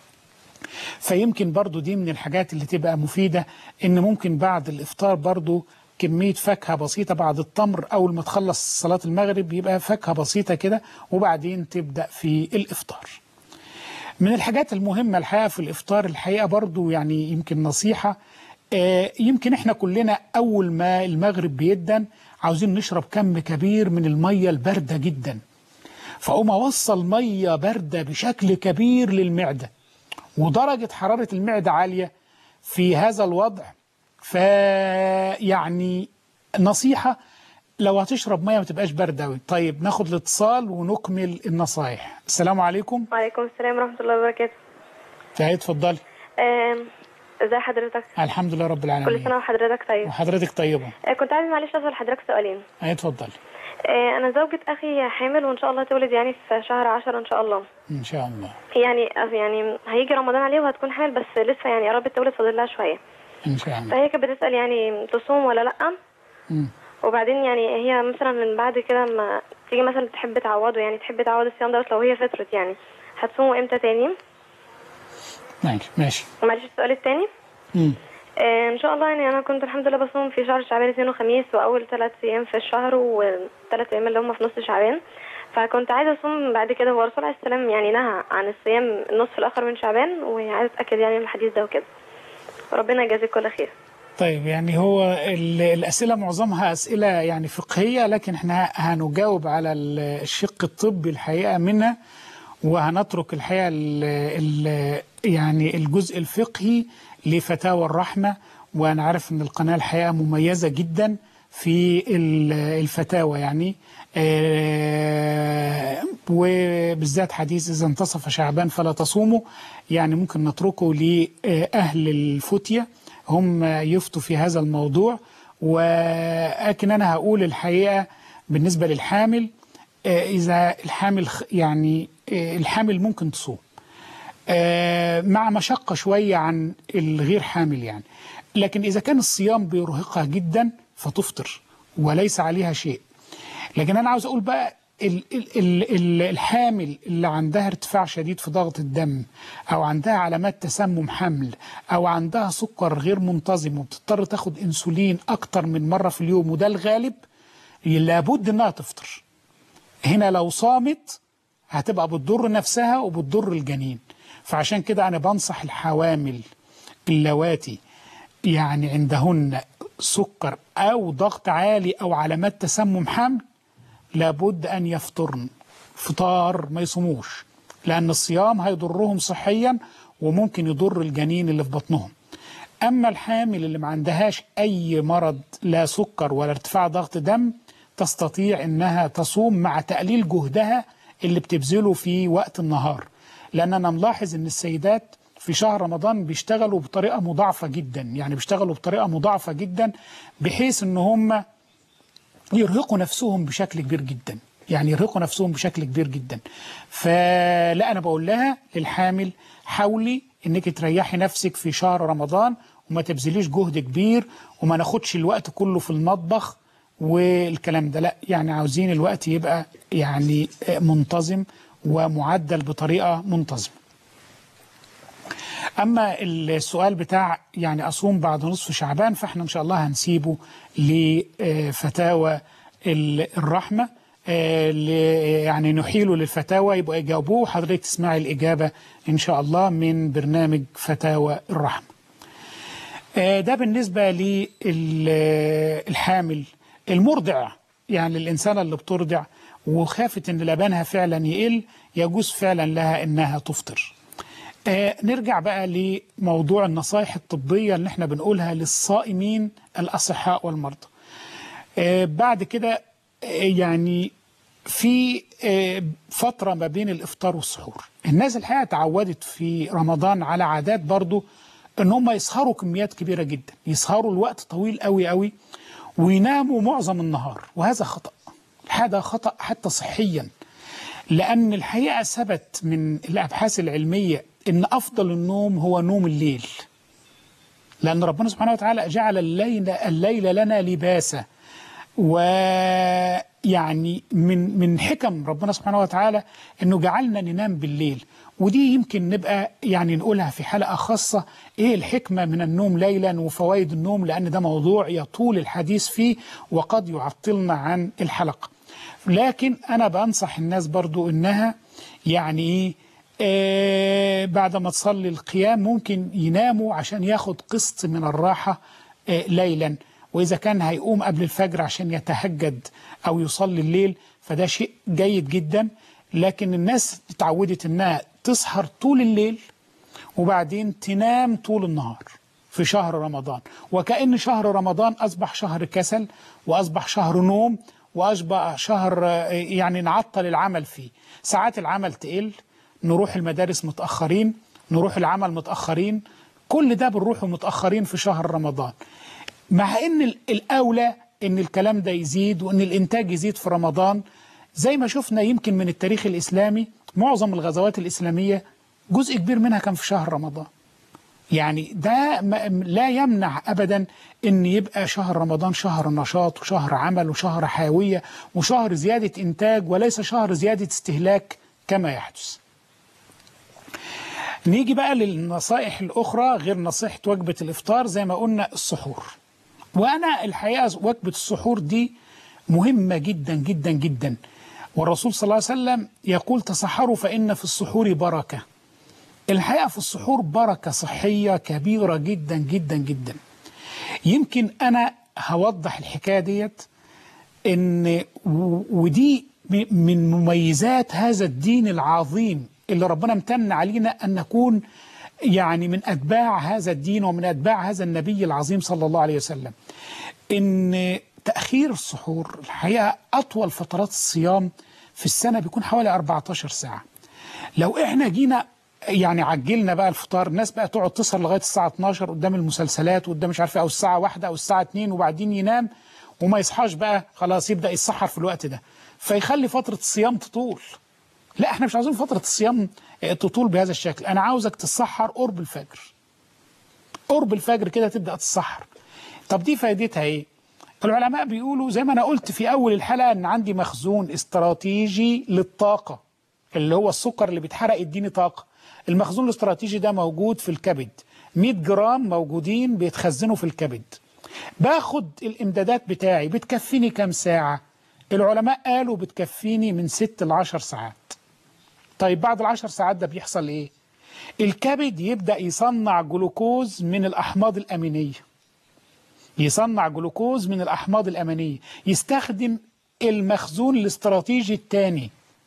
فيمكن برضو دي من الحاجات اللي تبقى مفيدة ان ممكن بعد الافطار برضو كمية فاكهة بسيطة بعد التمر أول ما تخلص صلاة المغرب يبقى فاكهة بسيطة كده وبعدين تبدأ في الإفطار من الحاجات المهمة الحقيقة في الإفطار الحقيقة برضو يعني يمكن نصيحة آه، يمكن احنا كلنا أول ما المغرب بيدن عاوزين نشرب كم كبير من المية الباردة جدا فأقوم أوصل مية باردة بشكل كبير للمعدة ودرجة حرارة المعدة عالية في هذا الوضع فيعني نصيحة لو هتشرب ميه ما تبقاش بارده قوي طيب ناخد الاتصال ونكمل النصايح السلام عليكم وعليكم السلام ورحمة الله وبركاته تعالي اتفضلي آم، ازي حضرتك الحمد لله رب كل العالمين سنة وحضرتك طيب وحضرتك طيبه آه، كنت عايز معلش اسأل حضرتك سؤالين اهي اتفضلي آه، انا زوجة اخي حامل وان شاء الله تولد يعني في شهر عشرة ان شاء الله ان شاء الله يعني يعني هيجي رمضان عليه وهتكون حامل بس لسه يعني قربت تولد فاضل لها شوية ان شاء الله فهي كانت بتسأل يعني تصوم ولا لأ مم. وبعدين يعني هي مثلا من بعد كده ما تيجي مثلا تحب تعوضه يعني تحب تعوض الصيام دوت لو هي فطرت يعني هتصومه امتى تاني ماشي ماشي معلش السؤال التاني مم. آه، ان شاء الله يعني انا كنت الحمد لله بصوم في شهر شعبان اثنين وخميس واول ثلاث ايام في الشهر والثلاث ايام اللي هم في نص شعبان فكنت عايزه اصوم بعد كده هو الرسول عليه السلام يعني نهى عن الصيام النصف الاخر من شعبان وعايزه اتاكد يعني من الحديث ده وكده ربنا يجازيك كل خير طيب يعني هو ال- الأسئلة معظمها أسئلة يعني فقهية لكن احنا هنجاوب على ال- الشق الطبي الحقيقة منها وهنترك الحقيقة ال ال يعني الجزء الفقهي لفتاوى الرحمة وأنا عارف أن القناة الحقيقة مميزة جدا في ال- الفتاوى يعني آه، وبالذات حديث إذا انتصف شعبان فلا تصوموا يعني ممكن نتركه لأهل الفتية هم يفتوا في هذا الموضوع ولكن أنا هقول الحقيقة بالنسبة للحامل آه، إذا الحامل خ- يعني آه، الحامل ممكن تصوم آه، مع مشقة شوية عن الغير حامل يعني لكن إذا كان الصيام بيرهقها جدا فتفطر وليس عليها شيء لكن أنا عاوز أقول بقى ال- ال- ال- ال- الحامل اللي عندها ارتفاع شديد في ضغط الدم أو عندها علامات تسمم حمل أو عندها سكر غير منتظم وبتضطر تاخد أنسولين أكتر من مرة في اليوم وده الغالب لابد إنها تفطر هنا لو صامت هتبقى بتضر نفسها وبتضر الجنين فعشان كده أنا بنصح الحوامل اللواتي يعني عندهن سكر أو ضغط عالي أو علامات تسمم حمل لابد أن يفطرن فطار ما يصوموش لأن الصيام هيضرهم صحيا وممكن يضر الجنين اللي في بطنهم أما الحامل اللي ما عندهاش أي مرض لا سكر ولا ارتفاع ضغط دم تستطيع أنها تصوم مع تقليل جهدها اللي بتبذله في وقت النهار لأن أنا ملاحظ أن السيدات في شهر رمضان بيشتغلوا بطريقة مضاعفة جدا يعني بيشتغلوا بطريقة مضاعفة جدا بحيث أن هم يرهقوا نفسهم بشكل كبير جدا يعني يرهقوا نفسهم بشكل كبير جدا فلا انا بقول لها للحامل حاولي انك تريحي نفسك في شهر رمضان وما تبذليش جهد كبير وما ناخدش الوقت كله في المطبخ والكلام ده لا يعني عاوزين الوقت يبقى يعني منتظم ومعدل بطريقه منتظمه اما السؤال بتاع يعني اصوم بعد نصف شعبان فاحنا ان شاء الله هنسيبه لفتاوى ال- الرحمه آه، ل- يعني نحيله للفتاوى يبقى يجاوبوه وحضرتك تسمعي الاجابه ان شاء الله من برنامج فتاوى الرحمه. آه، ده بالنسبه للحامل المرضع يعني الانسانه اللي بترضع وخافت ان لبنها فعلا يقل يجوز فعلا لها انها تفطر. آه نرجع بقى لموضوع النصائح الطبية اللي احنا بنقولها للصائمين الأصحاء والمرضى آه بعد كده آه يعني في آه فترة ما بين الإفطار والسحور الناس الحقيقة تعودت في رمضان على عادات برضو ان هم يسهروا كميات كبيرة جدا يسهروا الوقت طويل قوي قوي ويناموا معظم النهار وهذا خطأ هذا خطأ حتى صحيا لأن الحقيقة ثبت من الأبحاث العلمية إن أفضل النوم هو نوم الليل لأن ربنا سبحانه وتعالى جعل الليل, الليل لنا لباسا ويعني من من حكم ربنا سبحانه وتعالى انه جعلنا ننام بالليل ودي يمكن نبقى يعني نقولها في حلقه خاصه ايه الحكمه من النوم ليلا وفوائد النوم لان ده موضوع يطول الحديث فيه وقد يعطلنا عن الحلقه. لكن انا بنصح الناس برضو انها يعني ايه آه بعد ما تصلي القيام ممكن يناموا عشان ياخد قسط من الراحه آه ليلا وإذا كان هيقوم قبل الفجر عشان يتهجد أو يصلي الليل فده شيء جيد جدا لكن الناس اتعودت إنها تسهر طول الليل وبعدين تنام طول النهار في شهر رمضان وكأن شهر رمضان أصبح شهر كسل وأصبح شهر نوم وأصبح شهر آه، يعني نعطل العمل فيه ساعات العمل تقل نروح المدارس متأخرين نروح العمل متأخرين كل ده بنروح متأخرين في شهر رمضان مع ان ال- الاولى ان الكلام ده يزيد وان الانتاج يزيد في رمضان زي ما شفنا يمكن من التاريخ الاسلامي معظم الغزوات الاسلاميه جزء كبير منها كان في شهر رمضان يعني ده ما- لا يمنع ابدا ان يبقى شهر رمضان شهر نشاط وشهر عمل وشهر حيويه وشهر زياده انتاج وليس شهر زياده استهلاك كما يحدث نيجي بقى للنصائح الأخرى غير نصيحة وجبة الإفطار زي ما قلنا السحور وأنا الحقيقة وجبة السحور دي مهمة جدا جدا جدا والرسول صلى الله عليه وسلم يقول تصحروا فإن في السحور بركة الحقيقة في السحور بركة صحية كبيرة جدا جدا جدا يمكن أنا هوضح الحكاية ديت ان و- ودي م- من مميزات هذا الدين العظيم اللي ربنا امتن علينا ان نكون يعني من اتباع هذا الدين ومن اتباع هذا النبي العظيم صلى الله عليه وسلم ان تاخير السحور الحقيقه اطول فترات الصيام في السنه بيكون حوالي 14 ساعه لو احنا جينا يعني عجلنا بقى الفطار الناس بقى تقعد تسهر لغايه الساعه 12 قدام المسلسلات وقدام مش عارف إيه، او الساعه 1 او الساعه 2 وبعدين ينام وما يصحاش بقى خلاص يبدا يتسحر في الوقت ده فيخلي فتره الصيام تطول لا احنا مش عاوزين فتره الصيام آه، تطول بهذا الشكل انا عاوزك تتسحر قرب الفجر قرب الفجر كده تبدا تتسحر طب دي فائدتها ايه العلماء بيقولوا زي ما انا قلت في اول الحلقه ان عندي مخزون استراتيجي للطاقه اللي هو السكر اللي بيتحرق يديني طاقه المخزون الاستراتيجي ده موجود في الكبد 100 جرام موجودين بيتخزنوا في الكبد باخد الامدادات بتاعي بتكفيني كام ساعه العلماء قالوا بتكفيني من 6 ل 10 ساعات طيب بعد العشر ساعات ده بيحصل ايه الكبد يبدأ يصنع جلوكوز من الأحماض الأمينية يصنع جلوكوز من الأحماض الأمينية يستخدم المخزون الاستراتيجي الثاني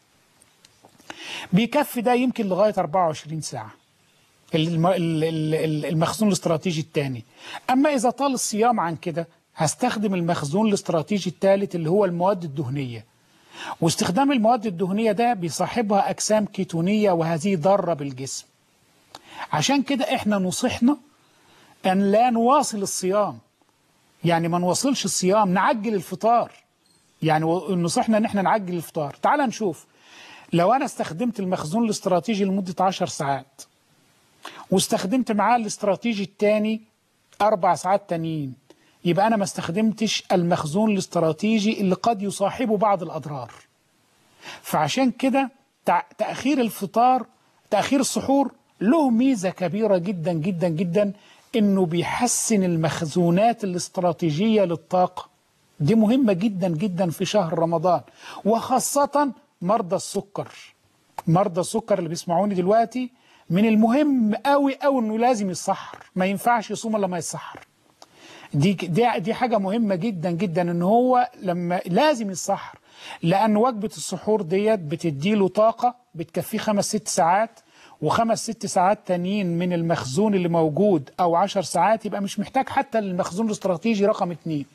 بيكفي ده يمكن لغاية 24 ساعة الم- ال- ال- ال- المخزون الاستراتيجي الثاني أما إذا طال الصيام عن كده هستخدم المخزون الاستراتيجي الثالث اللي هو المواد الدهنية واستخدام المواد الدهنية ده بيصاحبها أجسام كيتونية وهذه ضارة بالجسم عشان كده احنا نصحنا أن لا نواصل الصيام يعني ما نواصلش الصيام نعجل الفطار يعني و- نصحنا ان احنا نعجل الفطار تعال نشوف لو انا استخدمت المخزون الاستراتيجي لمدة 10 ساعات واستخدمت معاه الاستراتيجي الثاني أربع ساعات تانيين يبقى أنا ما استخدمتش المخزون الاستراتيجي اللي قد يصاحبه بعض الأضرار فعشان كده تع- تأخير الفطار تأخير السحور له ميزة كبيرة جدا جدا جدا إنه بيحسن المخزونات الاستراتيجية للطاقة دي مهمة جدا جدا في شهر رمضان وخاصة مرضى السكر مرضى السكر اللي بيسمعوني دلوقتي من المهم قوي قوي انه لازم يتسحر ما ينفعش يصوم الا ما يتسحر دي دي دي حاجه مهمه جدا جدا ان هو لما لازم يتسحر لان وجبه السحور ديت بتديله طاقه بتكفيه خمس ست ساعات وخمس ست ساعات تانيين من المخزون اللي موجود او عشر ساعات يبقى مش محتاج حتى المخزون الاستراتيجي رقم اتنين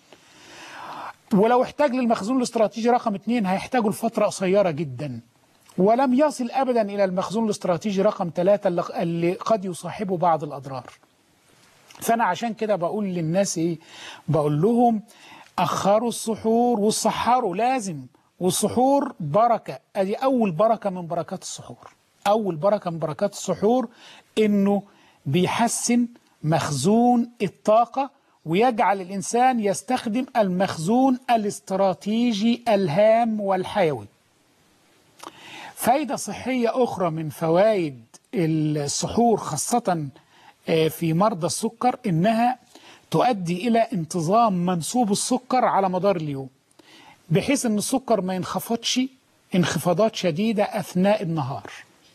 ولو احتاج للمخزون الاستراتيجي رقم اتنين هيحتاجه لفترة قصيرة جدا ولم يصل أبدا إلى المخزون الاستراتيجي رقم ثلاثة اللي- اللي قد يصاحبه بعض الأضرار فأنا عشان كده بقول للناس إيه بقول لهم أخروا السحور والسحروا لازم والسحور بركة أدي أول بركة من بركات السحور أول بركة من بركات السحور إنه بيحسن مخزون الطاقة ويجعل الإنسان يستخدم المخزون الاستراتيجي الهام والحيوي فايدة صحية أخرى من فوائد السحور خاصة آه، في مرضى السكر إنها تؤدي إلى انتظام منسوب السكر على مدار اليوم بحيث إن السكر ما ينخفضش انخفاضات شديدة أثناء النهار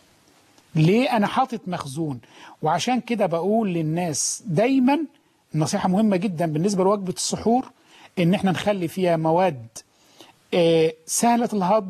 ليه أنا حاطط مخزون وعشان كده بقول للناس دايما نصيحة مهمة جدا بالنسبة لوجبة السحور إن احنا نخلي فيها مواد آه، سهلة الهضم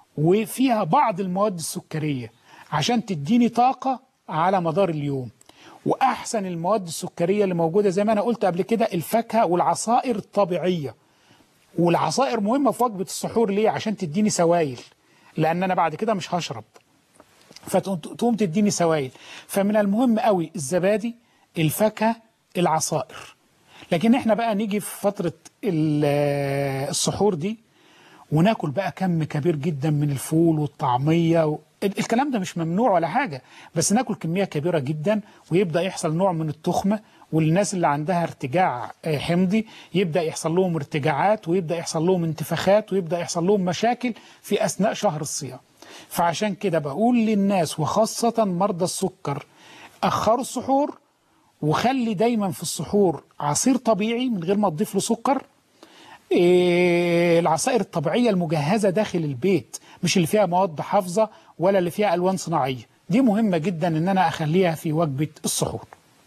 وفيها بعض المواد السكرية عشان تديني طاقة على مدار اليوم واحسن المواد السكريه اللي موجوده زي ما انا قلت قبل كده الفاكهه والعصائر الطبيعيه والعصائر مهمه في وجبه السحور ليه عشان تديني سوائل لان انا بعد كده مش هشرب فتقوم تديني سوائل فمن المهم قوي الزبادي الفاكهه العصائر لكن احنا بقى نيجي في فتره ال- السحور دي وناكل بقى كم كبير جدا من الفول والطعميه و... ال- الكلام ده مش ممنوع ولا حاجه بس ناكل كميه كبيره جدا ويبدا يحصل نوع من التخمه والناس اللي عندها ارتجاع آه، حمضي يبدا يحصل لهم ارتجاعات ويبدا يحصل لهم انتفاخات ويبدا يحصل لهم مشاكل في اثناء شهر الصيام فعشان كده بقول للناس وخاصه مرضى السكر اخروا السحور وخلي دايما في السحور عصير طبيعي من غير ما تضيف له سكر إيه، العصائر الطبيعية المجهزة داخل البيت مش اللي فيها مواد حافظة ولا اللي فيها ألوان صناعية دي مهمة جدا ان انا اخليها في وجبة السحور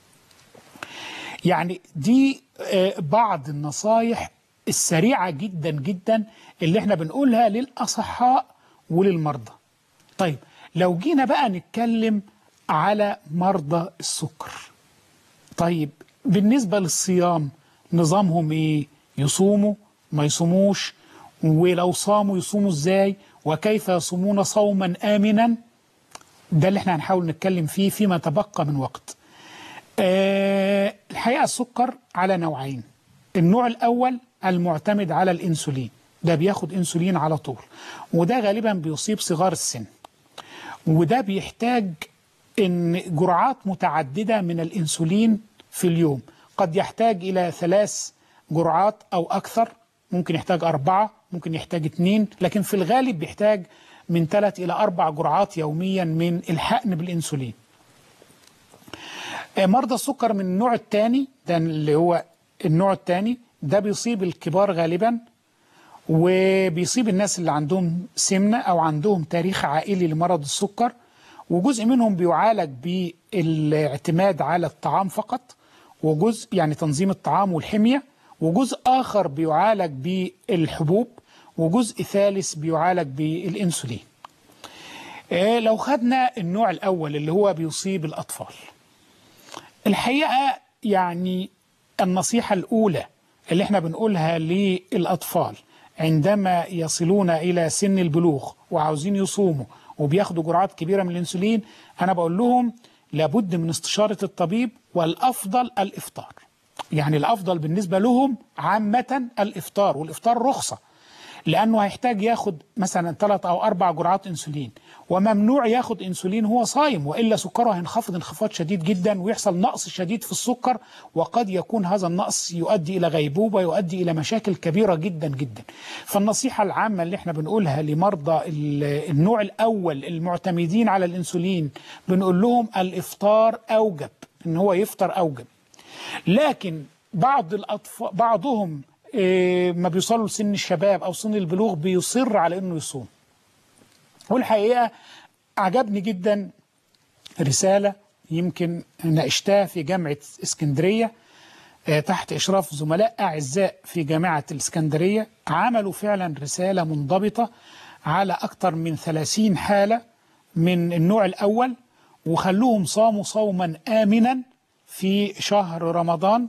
يعني دي آه، بعض النصايح السريعة جدا جدا اللي احنا بنقولها للأصحاء وللمرضى طيب لو جينا بقى نتكلم على مرضى السكر طيب بالنسبة للصيام نظامهم ايه يصوموا ما يصوموش ولو صاموا يصوموا ازاي وكيف يصومون صوما آمنا ده اللي احنا هنحاول نتكلم فيه فيما تبقى من وقت آه الحقيقة السكر على نوعين النوع الأول المعتمد على الإنسولين ده بياخد إنسولين على طول وده غالبا بيصيب صغار السن وده بيحتاج ان جرعات متعدده من الانسولين في اليوم قد يحتاج الى ثلاث جرعات او اكثر ممكن يحتاج اربعه ممكن يحتاج اثنين لكن في الغالب بيحتاج من ثلاث الى اربع جرعات يوميا من الحقن بالانسولين آه، مرضى السكر من النوع الثاني ده اللي هو النوع الثاني ده بيصيب الكبار غالبا وبيصيب الناس اللي عندهم سمنة أو عندهم تاريخ عائلي لمرض السكر وجزء منهم بيعالج بالاعتماد على الطعام فقط وجزء يعني تنظيم الطعام والحمية وجزء آخر بيعالج بالحبوب وجزء ثالث بيعالج بالإنسولين آه، لو خدنا النوع الأول اللي هو بيصيب الأطفال الحقيقة يعني النصيحة الأولى اللي احنا بنقولها للأطفال عندما يصلون إلى سن البلوغ وعاوزين يصوموا وبياخدوا جرعات كبيرة من الأنسولين أنا بقول لهم لابد من استشارة الطبيب والأفضل الإفطار يعني الأفضل بالنسبة لهم عامة الإفطار والإفطار رخصة لأنه هيحتاج ياخد مثلا ثلاث أو أربع جرعات أنسولين وممنوع ياخد أنسولين هو صايم وإلا سكره هينخفض انخفاض شديد جدا ويحصل نقص شديد في السكر وقد يكون هذا النقص يؤدي إلى غيبوبة يؤدي إلى مشاكل كبيرة جدا جدا فالنصيحة العامة اللي احنا بنقولها لمرضى ال- النوع الأول المعتمدين على الأنسولين بنقول لهم الإفطار أوجب إن هو يفطر أوجب لكن بعض الأطفال بعضهم إيه، ما بيوصلوا لسن الشباب او سن البلوغ بيصر على انه يصوم والحقيقه عجبني جدا رساله يمكن ناقشتها في جامعه اسكندريه آه، تحت اشراف زملاء اعزاء في جامعه الاسكندريه عملوا فعلا رساله منضبطه على اكثر من 30 حاله من النوع الاول وخلوهم صاموا صوما امنا في شهر رمضان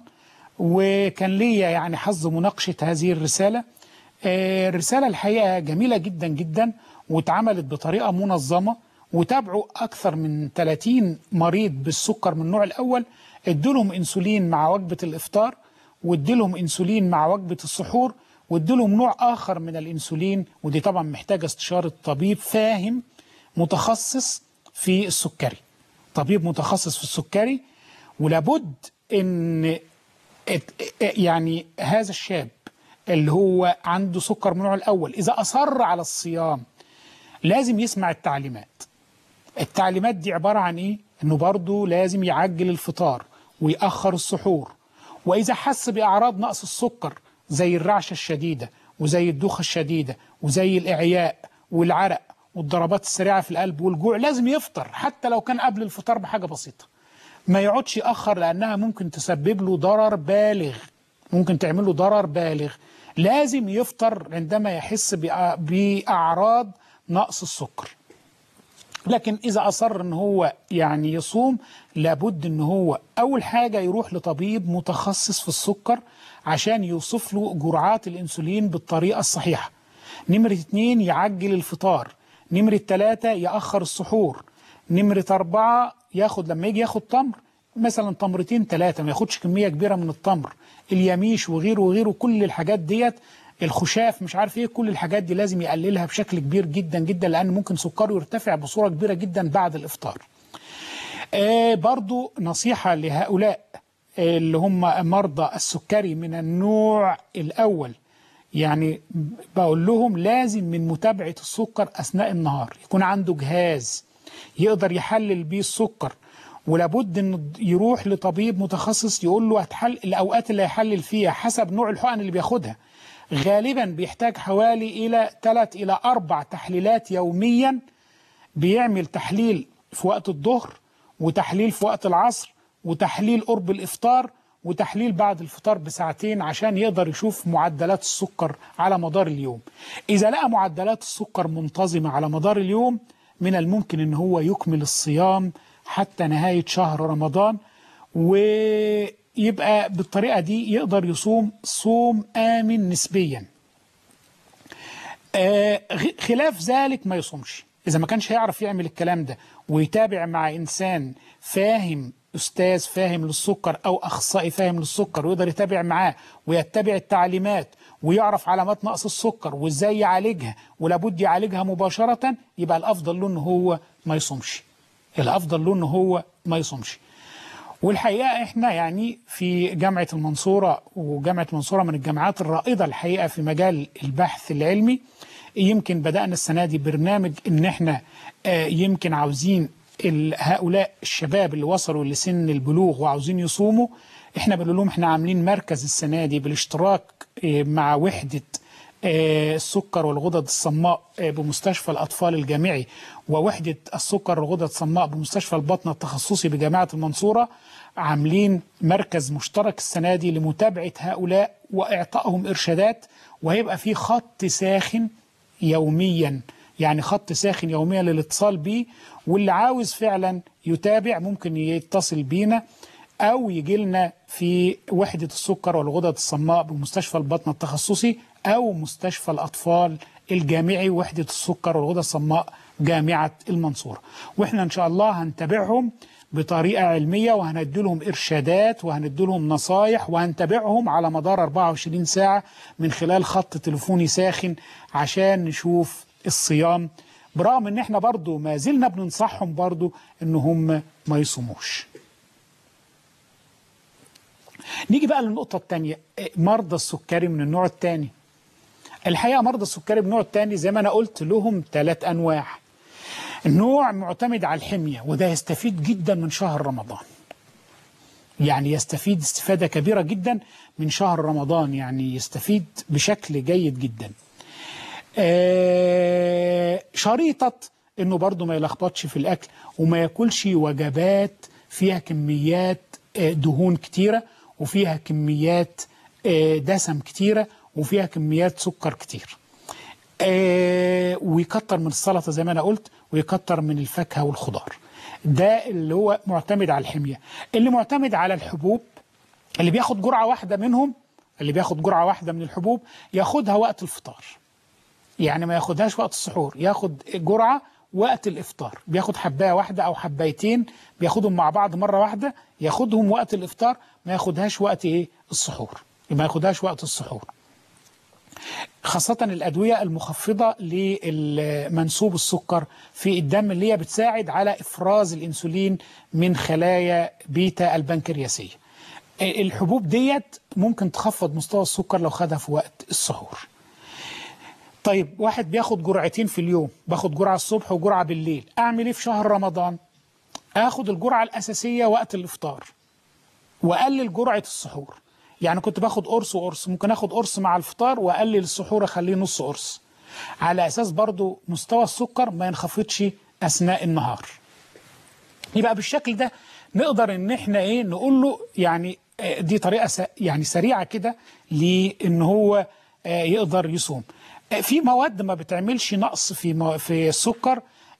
وكان ليا يعني حظ مناقشة هذه الرسالة آه، الرسالة الحقيقة جميلة جدا جدا واتعملت بطريقة منظمة وتابعوا أكثر من 30 مريض بالسكر من النوع الأول ادولهم انسولين مع وجبة الإفطار وادولهم انسولين مع وجبة السحور وادولهم نوع آخر من الانسولين ودي طبعا محتاجة استشارة طبيب فاهم متخصص في السكري طبيب متخصص في السكري ولابد ان ات- يعني هذا الشاب اللي هو عنده سكر من النوع الاول اذا اصر على الصيام لازم يسمع التعليمات التعليمات دي عباره عن ايه انه برضه لازم يعجل الفطار ويأخر السحور واذا حس باعراض نقص السكر زي الرعشه الشديده وزي الدوخه الشديده وزي الاعياء والعرق والضربات السريعه في القلب والجوع لازم يفطر حتى لو كان قبل الفطار بحاجه بسيطه ما يقعدش يأخر لأنها ممكن تسبب له ضرر بالغ ممكن تعمل له ضرر بالغ لازم يفطر عندما يحس بأ- بأعراض نقص السكر لكن إذا أصر أن هو يعني يصوم لابد أن هو أول حاجة يروح لطبيب متخصص في السكر عشان يوصف له جرعات الأنسولين بالطريقة الصحيحة نمرة اتنين يعجل الفطار نمرة تلاتة يأخر السحور نمرة أربعة ياخد لما يجي ياخد تمر مثلا تمرتين ثلاثة ما ياخدش كمية كبيرة من التمر اليميش وغيره وغيره كل الحاجات ديت الخشاف مش عارف ايه كل الحاجات دي لازم يقللها بشكل كبير جدا جدا لان ممكن سكره يرتفع بصوره كبيره جدا بعد الافطار. آه برضو نصيحه لهؤلاء آه اللي هم مرضى السكري من النوع الاول يعني بقول لهم لازم من متابعه السكر اثناء النهار يكون عنده جهاز يقدر يحلل بيه السكر ولابد انه يروح لطبيب متخصص يقول له هتحل الاوقات اللي هيحلل فيها حسب نوع الحقن اللي بياخدها غالبا بيحتاج حوالي إلى 3 إلى 4 تحليلات يوميا بيعمل تحليل في وقت الظهر وتحليل في وقت العصر وتحليل قرب الإفطار وتحليل بعد الفطار بساعتين عشان يقدر يشوف معدلات السكر على مدار اليوم إذا لقى معدلات السكر منتظمة على مدار اليوم من الممكن أن هو يكمل الصيام حتى نهاية شهر رمضان و يبقى بالطريقة دي يقدر يصوم صوم آمن نسبيا آه خلاف ذلك ما يصومش إذا ما كانش هيعرف يعمل الكلام ده ويتابع مع إنسان فاهم أستاذ فاهم للسكر أو أخصائي فاهم للسكر ويقدر يتابع معاه ويتبع التعليمات ويعرف علامات نقص السكر وإزاي يعالجها ولابد يعالجها مباشرة يبقى الأفضل له إن هو ما يصومش الأفضل له إن هو ما يصومش والحقيقة احنا يعني في جامعة المنصورة وجامعة المنصورة من الجامعات الرائدة الحقيقة في مجال البحث العلمي يمكن بدأنا السنة دي برنامج ان احنا آه يمكن عاوزين هؤلاء الشباب اللي وصلوا لسن البلوغ وعاوزين يصوموا احنا بنقول لهم احنا عاملين مركز السنة دي بالاشتراك آه مع وحدة السكر والغدد الصماء بمستشفى الأطفال الجامعي ووحدة السكر والغدد الصماء بمستشفى البطنة التخصصي بجامعة المنصورة عاملين مركز مشترك السنة دي لمتابعة هؤلاء وإعطائهم إرشادات وهيبقى في خط ساخن يوميا يعني خط ساخن يوميا للاتصال بيه واللي عاوز فعلا يتابع ممكن يتصل بينا أو يجي لنا في وحدة السكر والغدد الصماء بمستشفى البطنة التخصصي أو مستشفى الأطفال الجامعي وحدة السكر والغدة الصماء جامعة المنصورة وإحنا إن شاء الله هنتابعهم بطريقة علمية وهندي لهم إرشادات وهندي لهم نصايح وهنتابعهم على مدار 24 ساعة من خلال خط تليفوني ساخن عشان نشوف الصيام برغم ان احنا برضو ما زلنا بننصحهم برضو ان هم ما يصوموش نيجي بقى للنقطة الثانية مرضى السكري من النوع الثاني الحقيقة مرضى السكري من النوع الثاني زي ما أنا قلت لهم ثلاث أنواع نوع معتمد على الحمية وده يستفيد جدا من شهر رمضان يعني يستفيد استفادة كبيرة جدا من شهر رمضان يعني يستفيد بشكل جيد جدا آه شريطة انه برضه ما يلخبطش في الاكل وما ياكلش وجبات فيها كميات آه دهون كتيره وفيها كميات آه دسم كتيره وفيها كميات سكر كتير آه ويكتر من السلطه زي ما انا قلت ويكتر من الفاكهه والخضار ده اللي هو معتمد على الحميه اللي معتمد على الحبوب اللي بياخد جرعه واحده منهم اللي بياخد جرعه واحده من الحبوب ياخدها وقت الفطار يعني ما ياخدهاش وقت السحور ياخد جرعه وقت الافطار بياخد حبايه واحده او حبايتين بياخدهم مع بعض مره واحده ياخدهم وقت الافطار ما ياخدهاش وقت ايه السحور ما ياخدهاش وقت السحور خاصة الأدوية المخفضة لمنسوب السكر في الدم اللي هي بتساعد على إفراز الأنسولين من خلايا بيتا البنكرياسية الحبوب ديت ممكن تخفض مستوى السكر لو خدها في وقت السحور طيب واحد بياخد جرعتين في اليوم باخد جرعة الصبح وجرعة بالليل أعمل إيه في شهر رمضان أخد الجرعة الأساسية وقت الإفطار وأقلل جرعة السحور يعني كنت باخد قرص وقرص ممكن اخد قرص مع الفطار واقلل السحور اخليه نص قرص على اساس برضو مستوى السكر ما ينخفضش اثناء النهار يبقى بالشكل ده نقدر ان احنا ايه نقول له يعني دي طريقه يعني سريعه كده لان هو يقدر يصوم في مواد ما بتعملش نقص في في السكر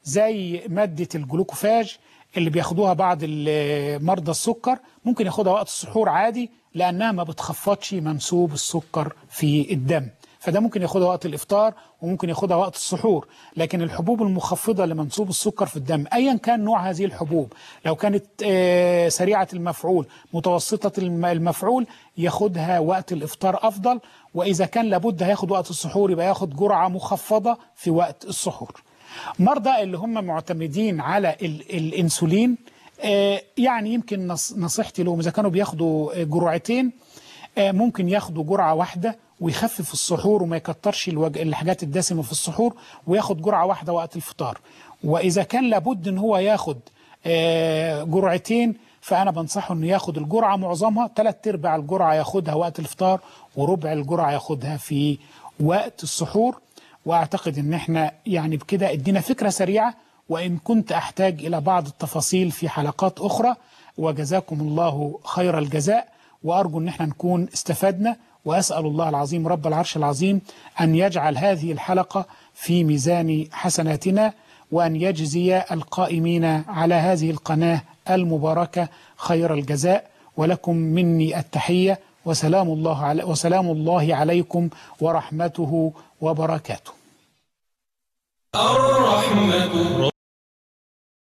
زي مادة الجلوكوفاج اللي بياخدوها بعض ال- مرضى السكر ممكن ياخدها وقت السحور عادي لأنها ما بتخفضش منسوب السكر في الدم فده ممكن ياخدها وقت الافطار وممكن ياخدها وقت السحور لكن الحبوب المخفضه لمنسوب السكر في الدم ايا كان نوع هذه الحبوب لو كانت آه، سريعه المفعول متوسطه الم- المفعول ياخدها وقت الافطار افضل واذا كان لابد هياخد وقت السحور يبقى ياخد جرعه مخفضه في وقت السحور مرضى اللي هم معتمدين على ال الانسولين آه، يعني يمكن نص- نصيحتي لهم اذا كانوا بياخدوا آه، جرعتين آه، ممكن ياخدوا جرعة واحدة ويخفف السحور وما يكترش الوج... الحاجات الدسمة في السحور وياخد جرعة واحدة وقت الفطار وإذا كان لابد إن هو ياخد آه، جرعتين فأنا بنصحه إنه ياخد الجرعة معظمها ثلاث أرباع الجرعة ياخدها وقت الفطار وربع الجرعة ياخدها في وقت السحور وأعتقد إن إحنا يعني بكده ادينا فكرة سريعة وإن كنت أحتاج إلى بعض التفاصيل في حلقات أخرى وجزاكم الله خير الجزاء وأرجو أن احنا نكون استفدنا وأسأل الله العظيم رب العرش العظيم أن يجعل هذه الحلقة في ميزان حسناتنا وأن يجزي القائمين على هذه القناة المباركة خير الجزاء ولكم مني التحية وسلام الله علي وسلام الله عليكم ورحمته وبركاته الرحمة